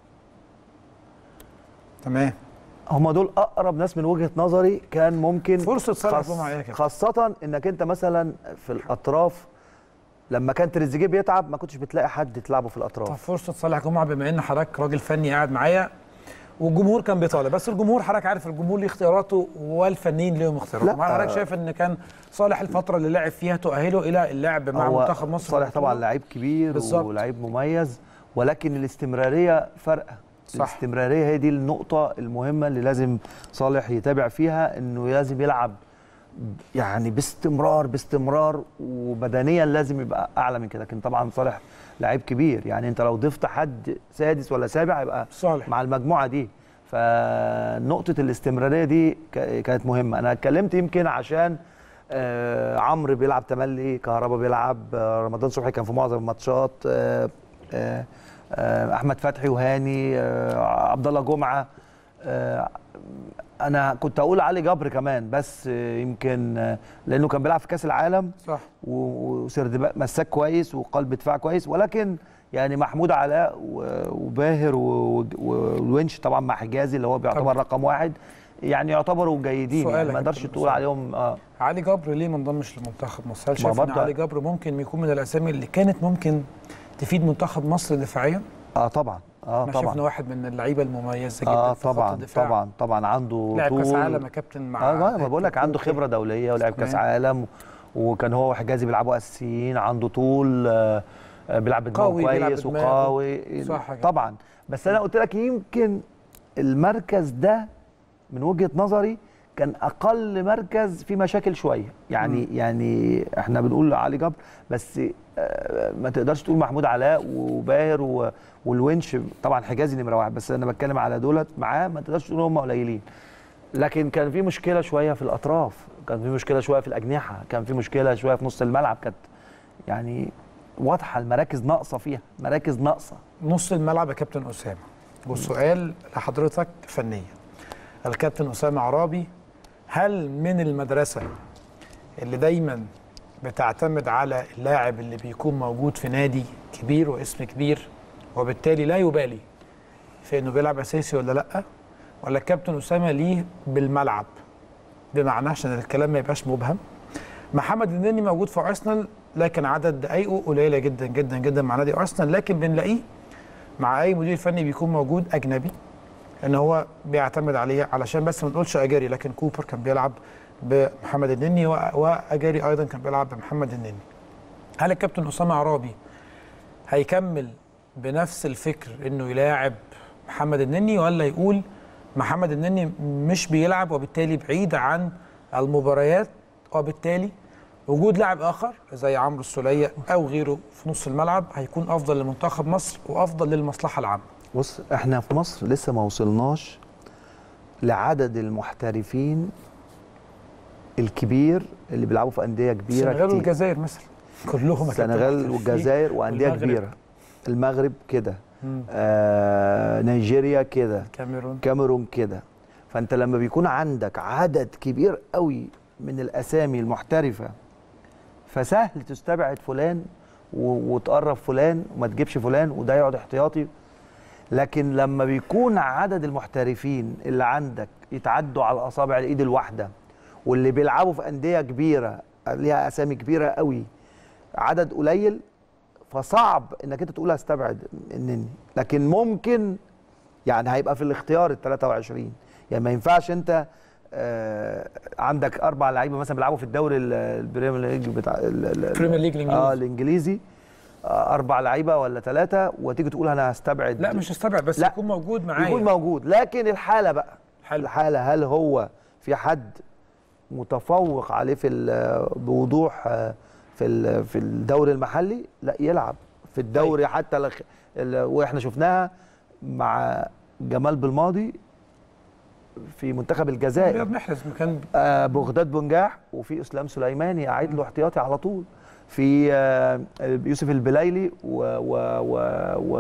تمام هم دول اقرب ناس من وجهه نظري كان ممكن فرصه صالح خاص- جمعه ايه يا كابتن خاصه انك انت مثلا في الاطراف لما كان تريزيجيه بيتعب ما كنتش بتلاقي حد تلعبه في طب الاطراف فرصه صالح جمعه بما ان حضرتك راجل فني قاعد معايا والجمهور كان بيطالب بس الجمهور حضرتك عارف الجمهور ليه اختياراته والفنيين ليهم اختياراتهم لا، هل حضرتك شايف ان كان صالح الفتره اللي لعب فيها تؤهله الى اللعب مع هو منتخب مصر في صالح طبعا البطولة؟ لعيب كبير بالظبط. ولعيب مميز ولكن الاستمراريه فارقه صح. الاستمراريه هي دي النقطه المهمه اللي لازم صالح يتابع فيها انه لازم يلعب يعني باستمرار باستمرار وبدنيا لازم يبقى اعلى من كده لكن طبعا صالح لعيب كبير يعني انت لو ضفت حد سادس ولا سابع يبقى صالح مع المجموعه دي فنقطه الاستمراريه دي ك- كانت مهمه انا اتكلمت يمكن عشان آه عمرو بيلعب تملي كهربا بيلعب آه رمضان صبحي كان في معظم الماتشات آه آه آه احمد فتحي وهاني آه عبد الله جمعه آه انا كنت اقول علي جبر كمان بس آه يمكن آه لانه كان بيلعب في كاس العالم صح و- وسرد مساك كويس وقلب دفاع كويس ولكن يعني محمود علاء و- وباهر و- و- والونش طبعا مع حجازي اللي هو بيعتبر طبعا. رقم واحد يعني يعتبروا جيدين سؤال يعني يا ما نقدرش كابتن تقول أسامة. عليهم اه علي جبر ليه ما انضمش لمنتخب مصر؟ هل ما شايف ان برضه- علي جبر ممكن يكون من الاسامي اللي كانت ممكن تفيد منتخب مصر دفاعيا؟ اه طبعا اه انا شايف انه طبعا واحد من اللعيبه المميزه جدا اه في خط طبعا الدفاع طبعا طبعا عنده لعب كاس طول. عالم يا كابتن مع اه ما ما بقول لك عنده خبره دوليه ولعب كاس تمام. عالم وكان هو وحجازي بيلعبوا اساسيين عنده طول آه، آه، بيلعب بدماغه قوي، بيلعب كويس بدماغه. وقوي صح كده. طبعا بس انا قلت لك يمكن المركز ده من وجهه نظري كان اقل مركز فيه مشاكل شويه يعني مم. يعني احنا بنقول علي جبر بس آه، ما تقدرش تقول محمود علاء وباهر و- والونش طبعا حجازي نمره واحد بس انا بتكلم على دولت معاه ما تقدرش تقول هم قليلين لكن كان في مشكله شويه في الاطراف كان في مشكله شويه في الاجنحه كان في مشكله شويه في نص الملعب كانت يعني واضحه المراكز ناقصه فيها مراكز ناقصه نص الملعب يا كابتن اسامه والسؤال لحضرتك فنيا الكابتن اسامه عرابي هل من المدرسه اللي دايما بتعتمد على اللاعب اللي بيكون موجود في نادي كبير واسم كبير وبالتالي لا يبالي في انه بيلعب اساسي ولا لا ولا الكابتن اسامه ليه بالملعب بمعنى عشان الكلام ما يبقاش مبهم محمد النني موجود في ارسنال لكن عدد دقايقه قليله جدا جدا جدا مع نادي ارسنال لكن بنلاقيه مع اي مدير فني بيكون موجود اجنبي ان هو بيعتمد عليه علشان بس ما نقولش اجاري لكن كوبر كان بيلعب بمحمد النني و- واجاري ايضا كان بيلعب بمحمد النني هل الكابتن اسامه عرابي هيكمل بنفس الفكر انه يلاعب محمد النني ولا يقول محمد النني مش بيلعب وبالتالي بعيد عن المباريات وبالتالي وجود لاعب اخر زي عمرو السوليه او غيره في نص الملعب هيكون افضل لمنتخب مصر وافضل للمصلحه العامه بص احنا في مصر لسه ما وصلناش لعدد المحترفين الكبير اللي بيلعبوا في انديه كبيره السنغال كتير والجزائر مثلا كلهم يا كابتن السنغال محترفين. والجزائر وانديه والمغرب. كبيره المغرب كده مم. آه نيجيريا كده كاميرون كاميرون كده فانت لما بيكون عندك عدد كبير قوي من الاسامي المحترفه فسهل تستبعد فلان و- وتقرب فلان وما تجيبش فلان وده يقعد احتياطي لكن لما بيكون عدد المحترفين اللي عندك يتعدوا على اصابع الايد الواحده واللي بيلعبوا في انديه كبيره ليها اسامي كبيره قوي عدد قليل فصعب انك انت تقول هستبعد النني لكن ممكن يعني هيبقى في الاختيار ال 23 يعني ما ينفعش انت آه عندك اربع لعيبه مثلا بيلعبوا في الدوري ال- البريمير ليج بتاع ال- ال- البريمير ليج الإنجليزي. اه الانجليزي آه اربع لعيبه ولا ثلاثه وتيجي تقول انا هستبعد لا مش هستبعد بس لا. يكون موجود معايا يكون موجود لكن الحاله بقى حلو. الحاله هل هو في حد متفوق عليه في ال- بوضوح آه، في ال- في الدوري المحلي لا يلعب في الدوري حتى الخ- ال- واحنا شفناها مع جمال بالماضي في منتخب الجزائر رياض محرز كان آه بغداد بنجاح وفي اسلام سليماني قاعد له احتياطي على طول في آه يوسف البلايلي و و و, و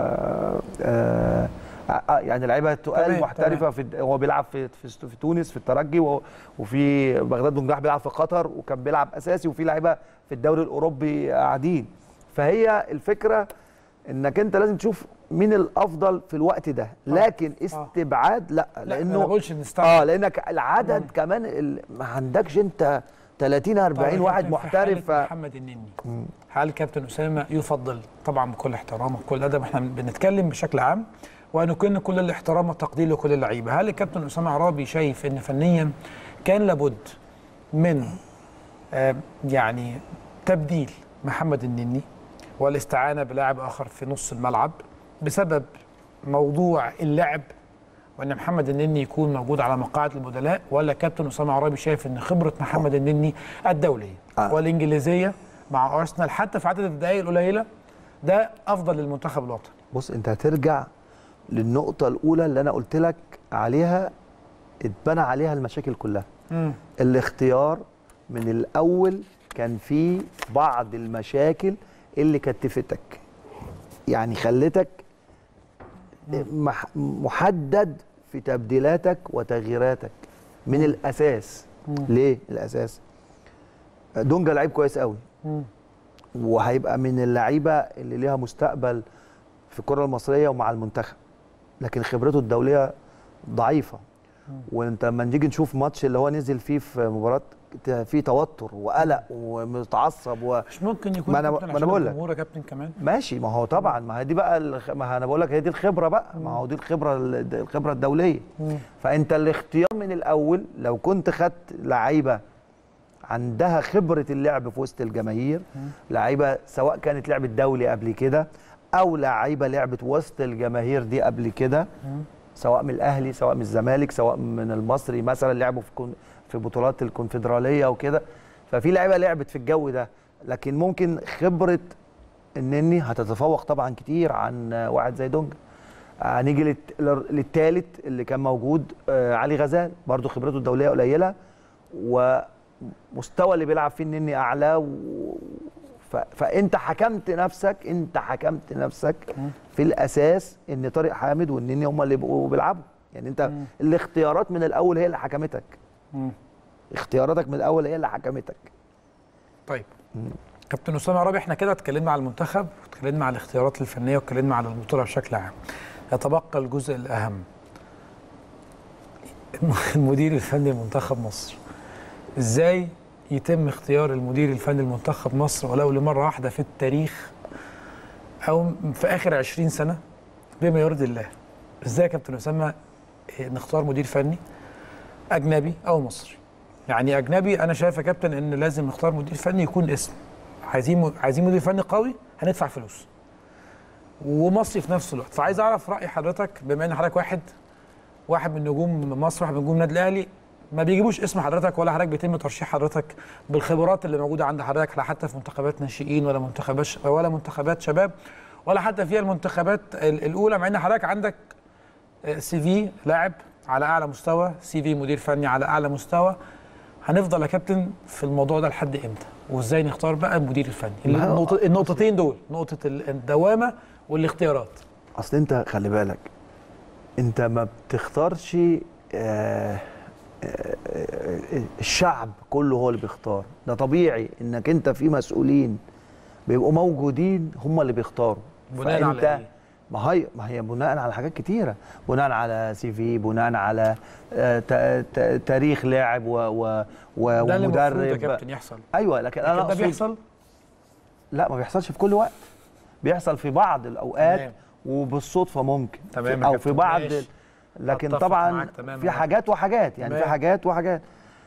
آه آه، يعني لعيبه تقال تمام، محترفه في الد- هو بيلعب في في, في تونس في الترجي و- وفي بغداد بنجاح بيلعب في قطر وكان بيلعب اساسي وفي لعيبه في الدوري الاوروبي قاعدين فهي الفكره انك انت لازم تشوف مين الافضل في الوقت ده لكن استبعاد لا لا لانه ما أنا بقولش نستبعد اه لانك العدد كمان ال- ما عندكش انت 30 40 طيب، واحد كابتن، في محترف حالة ف- محمد النني هل كابتن اسامه يفضل طبعا بكل احترام وكل ادب احنا بنتكلم بشكل عام ونكن كل الاحترام والتقدير لكل اللعيبه هل الكابتن اسامه عرابي شايف ان فنيا كان لابد من آه، يعني تبديل محمد النني والاستعانه بلاعب اخر في نص الملعب بسبب موضوع اللعب وان محمد النني يكون موجود على مقاعد البدلاء ولا كابتن اسامه عرابي شايف ان خبره محمد النني الدوليه آه. والانجليزيه مع ارسنال حتى في عدد الدقائق القليله ده افضل للمنتخب الوطني بص انت هترجع للنقطه الاولى اللي انا قلت لك عليها اتبنى عليها المشاكل كلها مم. الاختيار من الاول كان فيه بعض المشاكل اللي كتفتك يعني خلتك مح- محدد في تبديلاتك وتغييراتك من الاساس ليه الاساس دونجا لعيب كويس قوي مم. وهيبقى من اللعيبه اللي ليها مستقبل في الكره المصريه ومع المنتخب لكن خبرته الدوليه ضعيفه وانت لما نيجي نشوف ماتش اللي هو نزل فيه في مباراه فيه توتر وقلق ومتعصب و... مش ممكن يكون ما أنا- كابتن ما أنا عشان بقول لك. الجمهور يا كابتن كمان ماشي ما هو طبعا ما هي دي بقى الخ... ما انا بقول لك هي دي الخبره بقى ما هو دي الخبره ال- الخبره الدوليه فانت الاختيار من الاول لو كنت خدت لعيبه عندها خبره اللعب في وسط الجماهير لعيبه سواء كانت لعبت دولي قبل كده او لعيبه لعبت وسط الجماهير دي قبل كده سواء من الاهلي سواء من الزمالك سواء من المصري مثلا لعبوا في كون في بطولات الكونفدراليه وكده ففي لعيبه لعبت في الجو ده لكن ممكن خبره النني هتتفوق طبعا كتير عن واحد زي دونجا هنيجي للت- للتالت اللي كان موجود آه، علي غزال برضو خبرته الدوليه قليله ومستوى اللي بيلعب فيه النني اعلى و... ف... فانت حكمت نفسك انت حكمت نفسك في الاساس ان طارق حامد والنني هم اللي بيبقوا بيلعبوا يعني انت الاختيارات من الاول هي اللي حكمتك مم. اختياراتك من الاول هي اللي حكمتك طيب كابتن اسامه عرابي احنا كده اتكلمنا على المنتخب واتكلمنا على الاختيارات الفنيه واتكلمنا على البطوله بشكل عام يتبقى الجزء الاهم المدير الفني لمنتخب مصر ازاي يتم اختيار المدير الفني لمنتخب مصر ولو لمره واحده في التاريخ او في اخر 20 سنه بما يرضي الله ازاي يا كابتن اسامه إيه، نختار مدير فني اجنبي او مصري يعني اجنبي انا شايف يا كابتن ان لازم نختار مدير فني يكون اسم عايزين عايزين مدير فني قوي هندفع فلوس ومصري في نفس الوقت فعايز اعرف راي حضرتك بما ان حضرتك واحد واحد من نجوم مصر واحد من نجوم النادي الاهلي ما بيجيبوش اسم حضرتك ولا حضرتك بيتم ترشيح حضرتك بالخبرات اللي موجوده عند حضرتك لا حتى في منتخبات ناشئين ولا منتخبات ش- ولا منتخبات شباب ولا حتى في المنتخبات ال- الاولى مع ان حضرتك عندك سي في لاعب على اعلى مستوى سي في مدير فني على اعلى مستوى هنفضل يا كابتن في الموضوع ده لحد امتى وازاي نختار بقى المدير الفني ما هو- النقطة النقطتين دول نقطه ال- الدوامه والاختيارات اصل انت خلي بالك انت ما بتختارش آه، آه، آه، الشعب كله هو اللي بيختار ده طبيعي انك انت في مسؤولين بيبقوا موجودين هم اللي بيختاروا بناء على فأنت- إيه؟ ما هي ما هي بناء على حاجات كتيره بناء على سي في بناء على آه، تا- تا- تاريخ لاعب و و و ده اللي المفروض يا ومدرب كابتن يحصل ايوه لكن انا لكن ده أقصد بيحصل لا ما بيحصلش في كل وقت بيحصل في بعض الاوقات تمام. وبالصدفه ممكن تمام يا او كابتن، في بعض ماشي. لكن أتفق طبعا معاك تماما. في حاجات وحاجات يعني في تمام. حاجات وحاجات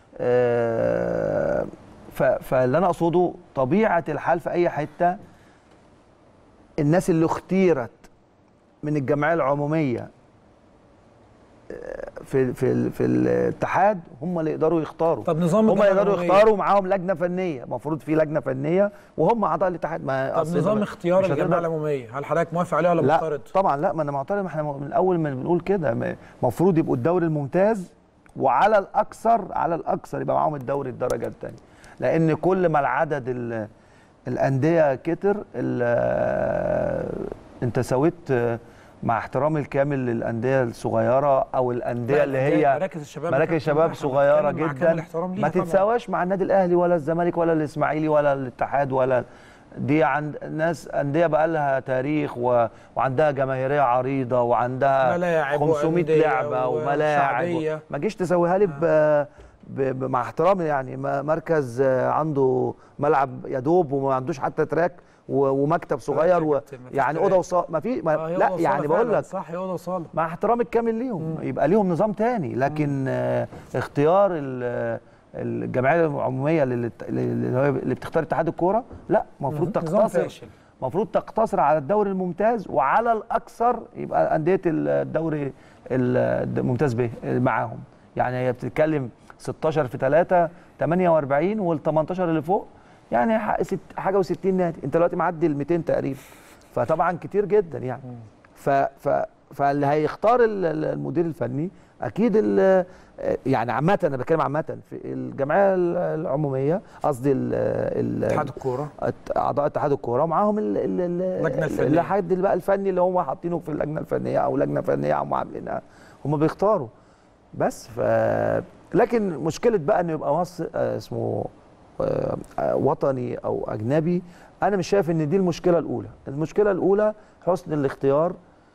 آه، ف- فاللي انا اقصده طبيعه الحال في اي حته الناس اللي اختيرت من الجمعيه العموميه آه، في في ال- في الاتحاد هم اللي يقدروا يختاروا طب نظام هم الجمعية يقدروا العمومية. يختاروا معاهم لجنه فنيه المفروض في لجنه فنيه وهم اعضاء الاتحاد ما طب أصل نظام ما- اختيار مش الجمعيه هتقدر- العموميه هل حضرتك موافق عليه ولا لا معترض؟ طبعا لا ما انا معترض ما احنا من الاول ما بنقول كده المفروض يبقوا الدوري الممتاز وعلى الاكثر على الاكثر يبقى معاهم الدوري الدرجه الثانيه لان كل ما العدد ال- الانديه كتر ال- انت سويت مع احترامي الكامل للانديه الصغيره او الانديه لا، اللي الأندية- هي مراكز الشباب مراكز يا شباب كابتن، صغيره بنتكلم مع كامل جدا الاحترام ليها ما طبعاً. تتساواش مع النادي الاهلي ولا الزمالك ولا الاسماعيلي ولا الاتحاد ولا دي عند ناس انديه بقى لها تاريخ و... وعندها جماهيريه عريضه وعندها ملاعب 500 وأندية لعبه وملاعب وشعبية. ما جيش تسويها لي ب... ب... ب... مع احترامي يعني م- مركز آه، عنده ملعب يا دوب وما عندوش حتى تراك و... ومكتب صغير و... كابتن، مفيش يعني تراك. اوضه وصاله ما في آه، ما... هي لا أوضة يعني وصالة بقول فعلاً، لك صح هي اوضه وصاله مع احترامي الكامل ليهم يبقى ليهم نظام تاني لكن آه، اختيار ال- الجمعيه العموميه اللي اللي هو- اللي بتختار اتحاد الكوره لا المفروض نظام تقتصر فاشل المفروض تقتصر على الدوري الممتاز وعلى الاكثر يبقى انديه الدوري الممتاز به معاهم يعني هي بتتكلم 16 في 3 48 وال 18 اللي فوق يعني ح- ست- حاجه و60 نادي انت دلوقتي معدي ال 200 تقريبا فطبعا كتير جدا يعني ف ف فاللي هيختار ال- ال- المدير الفني اكيد ال- يعني عامه انا بتكلم عامه في الجمعيه العموميه قصدي ال- ال- اتحاد الكوره أت- اعضاء اتحاد الكوره ومعاهم ال- ال- ال- اللجنة الفنية. الحد اللي بقى الفني اللي هم حاطينه في اللجنه الفنيه او لجنه فنيه هم عاملينها هم بيختاروا بس ف لكن مشكله بقى انه يبقى مصر آه، اسمه آه، آه، وطني او اجنبي انا مش شايف ان دي المشكله الاولى المشكله الاولى حسن الاختيار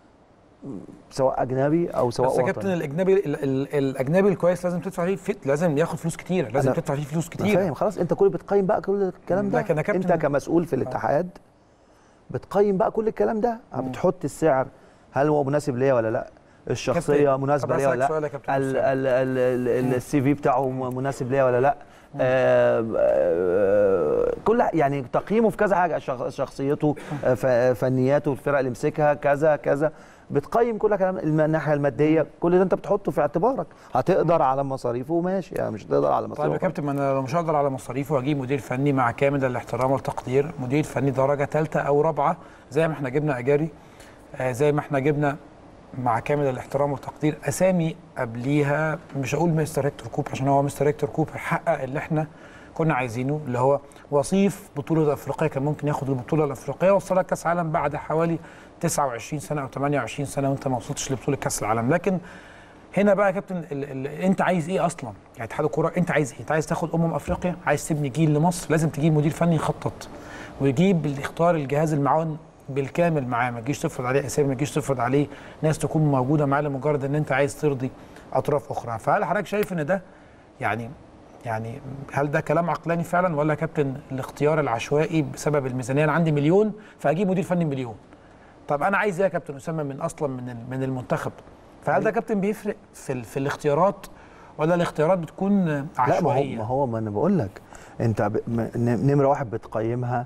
سواء اجنبي او سواء بس يا وطني كابتن الاجنبي ال- ال- الاجنبي الكويس لازم تدفع فيه فت لازم ياخد فلوس كتيره لازم أنا- تدفع فيه فلوس أنا كتير فاهم خلاص انت كل بتقيم بقى كل الكلام ده لكن يا كابتن- انت كمسؤول في الاتحاد بتقيم بقى كل الكلام ده بتحط السعر هل هو مناسب ليا ولا لا الشخصيه كابتن، مناسبه طب ليا ولا أسألك سؤال لا يا كابتن ال- حسام. ال- ال- ال- السي في بتاعه مناسب ليا ولا لا آه، آه، كل يعني تقييمه في كذا حاجه شخ- شخصيته آه، ف- فنياته الفرق اللي مسكها كذا كذا بتقيم كل كلام الم- الناحيه الماديه كل ده انت بتحطه في اعتبارك هتقدر على مصاريفه ماشي يعني مش هتقدر على طيب مصاريفه يا كابتن ما انا لو مش هقدر على مصاريفه واجيب مدير فني مع كامل الاحترام والتقدير مدير فني درجه ثالثه او رابعه زي ما احنا جبنا اجاري آه زي ما احنا جبنا مع كامل الاحترام والتقدير اسامي قبليها مش هقول مستر هيكتور كوبر عشان هو مستر هيكتور كوبر حقق اللي احنا كنا عايزينه اللي هو وصيف بطوله افريقيا كان ممكن ياخد البطوله الافريقيه وصلك كاس عالم بعد حوالي 29 سنه او 28 سنه وانت ما وصلتش لبطوله كاس العالم لكن هنا بقى يا كابتن ال ال انت عايز ايه اصلا؟ يعني اتحاد الكوره انت عايز ايه؟ انت عايز تاخد امم افريقيا؟ عايز تبني جيل لمصر؟ لازم تجيب مدير فني يخطط ويجيب اللي يختار الجهاز المعاون بالكامل معاه ما تجيش تفرض عليه اسامي ما تجيش تفرض عليه ناس تكون موجوده معاه لمجرد ان انت عايز ترضي اطراف اخرى فهل حضرتك شايف ان ده يعني يعني هل ده كلام عقلاني فعلا ولا يا كابتن الاختيار العشوائي بسبب الميزانيه انا عندي مليون فاجيب مدير فني مليون طب انا عايز ايه يا كابتن اسامه من اصلا من ال- من المنتخب فهل ده يا كابتن بيفرق في ال- في الاختيارات ولا الاختيارات بتكون لا ما هو عشوائيه ما هو ما انا بقول لك انت ب... م- ن- نمره واحد بتقيمها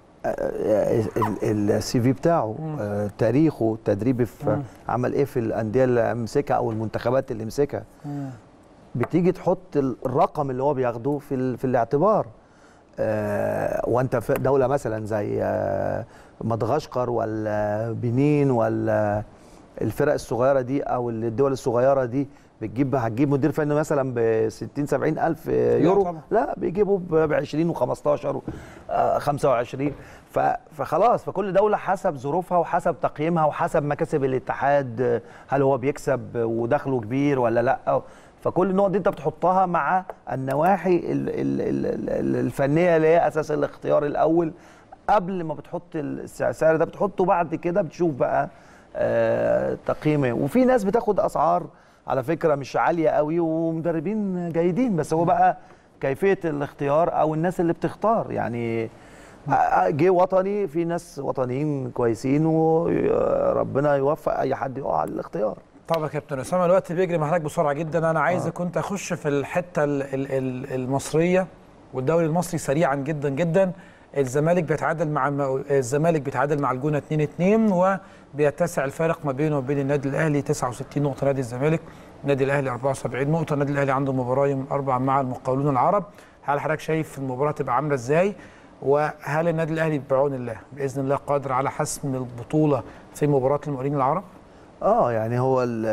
السي في بتاعه آه، تاريخه التدريبي في مم. عمل ايه في الانديه اللي مسكها او المنتخبات اللي مسكها مم. بتيجي تحط ال- الرقم اللي هو بياخده في ال... في الاعتبار آه، وانت في دوله مثلا زي آه، مدغشقر ولا بنين ولا الفرق الصغيره دي او الدول الصغيره دي بتجيب هتجيب مدير فني مثلا ب 60 70 الف يورو طبعا. لا بيجيبوا ب 20 و15 و 25 ف- فخلاص فكل دوله حسب ظروفها وحسب تقييمها وحسب مكاسب الاتحاد هل هو بيكسب ودخله كبير ولا لا فكل النقط دي انت بتحطها مع النواحي ال- ال- ال- ال- الفنيه اللي هي اساس الاختيار الاول قبل ما بتحط السعر ده بتحطه بعد كده بتشوف بقى آه، تقييمه وفي ناس بتاخد اسعار على فكره مش عاليه قوي ومدربين جيدين بس هو بقى كيفيه الاختيار او الناس اللي بتختار يعني آه، جه وطني في ناس وطنيين كويسين وربنا يوفق اي حد يقع على الاختيار طبعا يا كابتن اسامه الوقت بيجري مع حضرتك بسرعه جدا انا عايز كنت اخش في الحته ال- ال- ال- المصريه والدوري المصري سريعا جدا جدا الزمالك بيتعادل مع الم- الزمالك بيتعادل مع الجونه 2 2 وبيتسع الفارق ما بينه وبين النادي الاهلي 69 نقطه نادي الزمالك النادي الاهلي 74 نقطه النادي الاهلي عنده مباراه يوم الاربعاء مع المقاولون العرب هل حضرتك شايف المباراه تبقى عامله ازاي وهل النادي الاهلي بعون الله باذن الله قادر على حسم البطوله في مباراه المقاولين العرب اه يعني هو ال-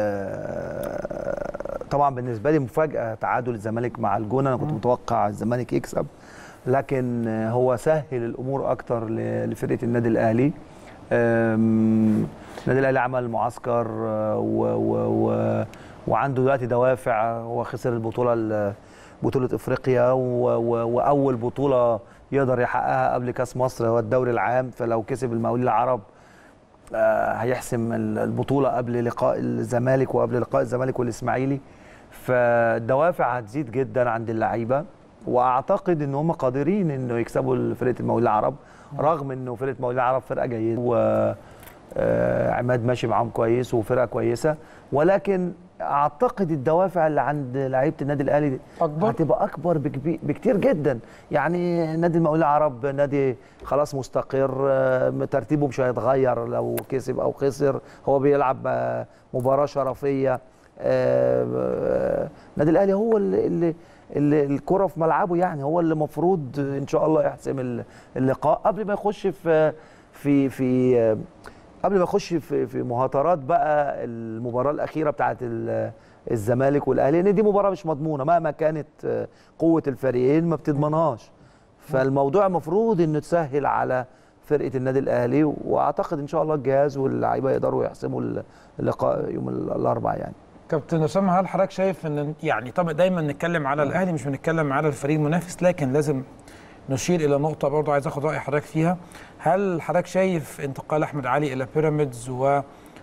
طبعا بالنسبه لي مفاجاه تعادل الزمالك مع الجونه انا كنت متوقع الزمالك يكسب لكن هو سهل الامور اكتر ل- لفرقه النادي الاهلي أم، النادي الاهلي عمل معسكر آه، و و و وعنده دلوقتي دوافع هو خسر البطوله ال- بطوله افريقيا و و واول بطوله يقدر يحققها قبل كاس مصر هو الدوري العام فلو كسب المقاولين العرب آه، هيحسم ال- البطوله قبل لقاء الزمالك وقبل لقاء الزمالك والاسماعيلي فالدوافع هتزيد جدا عند اللعيبه واعتقد ان هم قادرين انه يكسبوا فرقه المقاولين العرب رغم انه فرقه المقاولين العرب فرقه جيده و آه، عماد ماشي معاهم كويس وفرقه كويسه ولكن اعتقد الدوافع اللي عند لعيبه النادي الاهلي أكبر؟ هتبقى اكبر بكبي- بكتير جدا يعني نادي المقاولين العرب نادي خلاص مستقر آه، ترتيبه مش هيتغير لو كسب او خسر هو بيلعب آه، مباراه شرفيه آه، آه، النادي الاهلي هو اللي, اللي اللي الكره في ملعبه يعني هو اللي المفروض ان شاء الله يحسم ال- اللقاء قبل ما يخش في في في آه، قبل ما يخش في في مهاترات بقى المباراه الاخيره بتاعت ال- الزمالك والاهلي لان دي مباراه مش مضمونه مهما كانت آه، قوه الفريقين ما بتضمنهاش فالموضوع المفروض انه تسهل على فرقه النادي الاهلي واعتقد ان شاء الله الجهاز واللعيبه يقدروا يحسموا اللقاء يوم الاربعاء يعني كابتن اسامه هل حضرتك شايف ان يعني طبعا دايما نتكلم على الاهلي مش بنتكلم على الفريق المنافس لكن لازم نشير الى نقطه برضو عايز اخد راي حضرتك فيها هل حضرتك شايف انتقال احمد علي الى بيراميدز و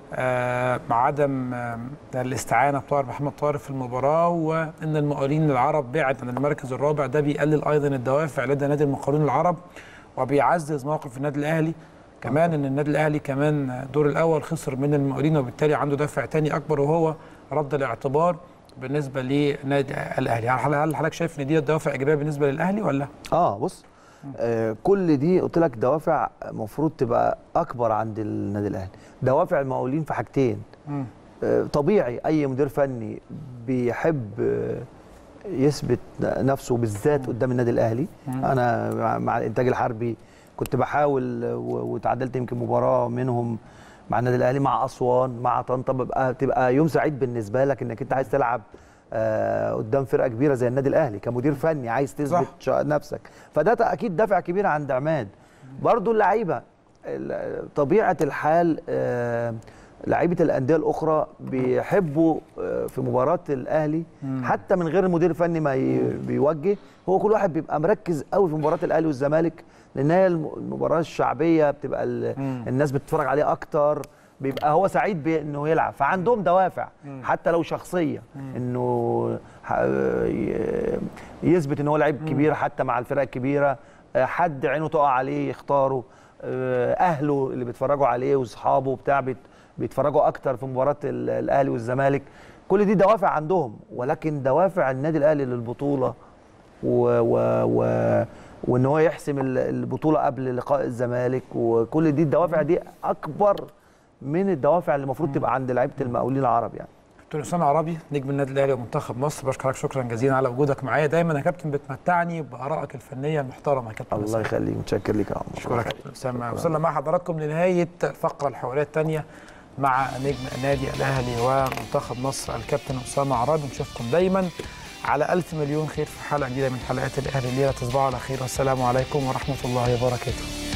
آه، مع عدم آه، الاستعانه بطاهر محمد طاهر في المباراه وان المقاولين العرب بعد عن المركز الرابع ده بيقلل ايضا الدوافع لدى نادي المقاولين العرب وبيعزز موقف النادي الاهلي كمان ان النادي الاهلي كمان الدور الاول خسر من المقاولين وبالتالي عنده دافع تاني اكبر وهو رد الاعتبار بالنسبه لنادي الاهلي هل هل حضرتك شايف ان دي دوافع ايجابيه بالنسبه للاهلي ولا اه بص آه كل دي قلت لك دوافع المفروض تبقى اكبر عند النادي الاهلي دوافع المقاولين في حاجتين مم. آه طبيعي اي مدير فني بيحب آه يثبت نفسه بالذات قدام النادي الاهلي مم. انا مع- مع الانتاج الحربي كنت بحاول آه، و- وتعادلت يمكن مباراه منهم مع النادي الاهلي مع اسوان مع طنطا ببقى تبقى يوم سعيد بالنسبه لك انك انت عايز تلعب آه، قدام فرقه كبيره زي النادي الاهلي كمدير فني عايز تثبت صح. شا- نفسك فده ت- اكيد دافع كبير عند عماد برضو اللعيبه ال- طبيعه الحال آه، لعيبه الانديه الاخرى بيحبوا آه، في مباراه الاهلي مم. حتى من غير المدير الفني ما ي- بيوجه هو كل واحد بيبقى مركز قوي في مباراه الاهلي والزمالك لان هي الم- المباراه الشعبيه بتبقى ال- مم. الناس بتتفرج عليه اكتر بيبقى هو سعيد بانه يلعب فعندهم دوافع حتى لو شخصيه انه ح- ي- يثبت ان هو لعيب كبير حتى مع الفرق الكبيره آه، حد عينه تقع عليه يختاره آه، اهله اللي بيتفرجوا عليه واصحابه بتاع بيت- بيتفرجوا اكتر في مباراه ال- الاهلي والزمالك كل دي دوافع عندهم ولكن دوافع النادي الاهلي للبطوله و و و وان هو يحسم ال- البطوله قبل لقاء الزمالك وكل دي الدوافع دي اكبر من الدوافع اللي المفروض تبقى عند لعيبه المقاولين العرب يعني كابتن اسامه عربي نجم النادي الاهلي ومنتخب مصر بشكرك شكرا جزيلا على وجودك معايا دايما يا كابتن بتمتعني بارائك الفنيه المحترمه يا كابتن الله أسامة. يخليك متشكر ليك يا عمر اشكرك يا كابتن اسامه وصلنا مع حضراتكم لنهايه الفقره الحواريه الثانيه مع نجم النادي الاهلي ومنتخب مصر الكابتن اسامه عرابي نشوفكم دايما على ألف مليون خير في حلقه جديده من حلقات الاهلي الليله تصبحوا على خير والسلام عليكم ورحمه الله وبركاته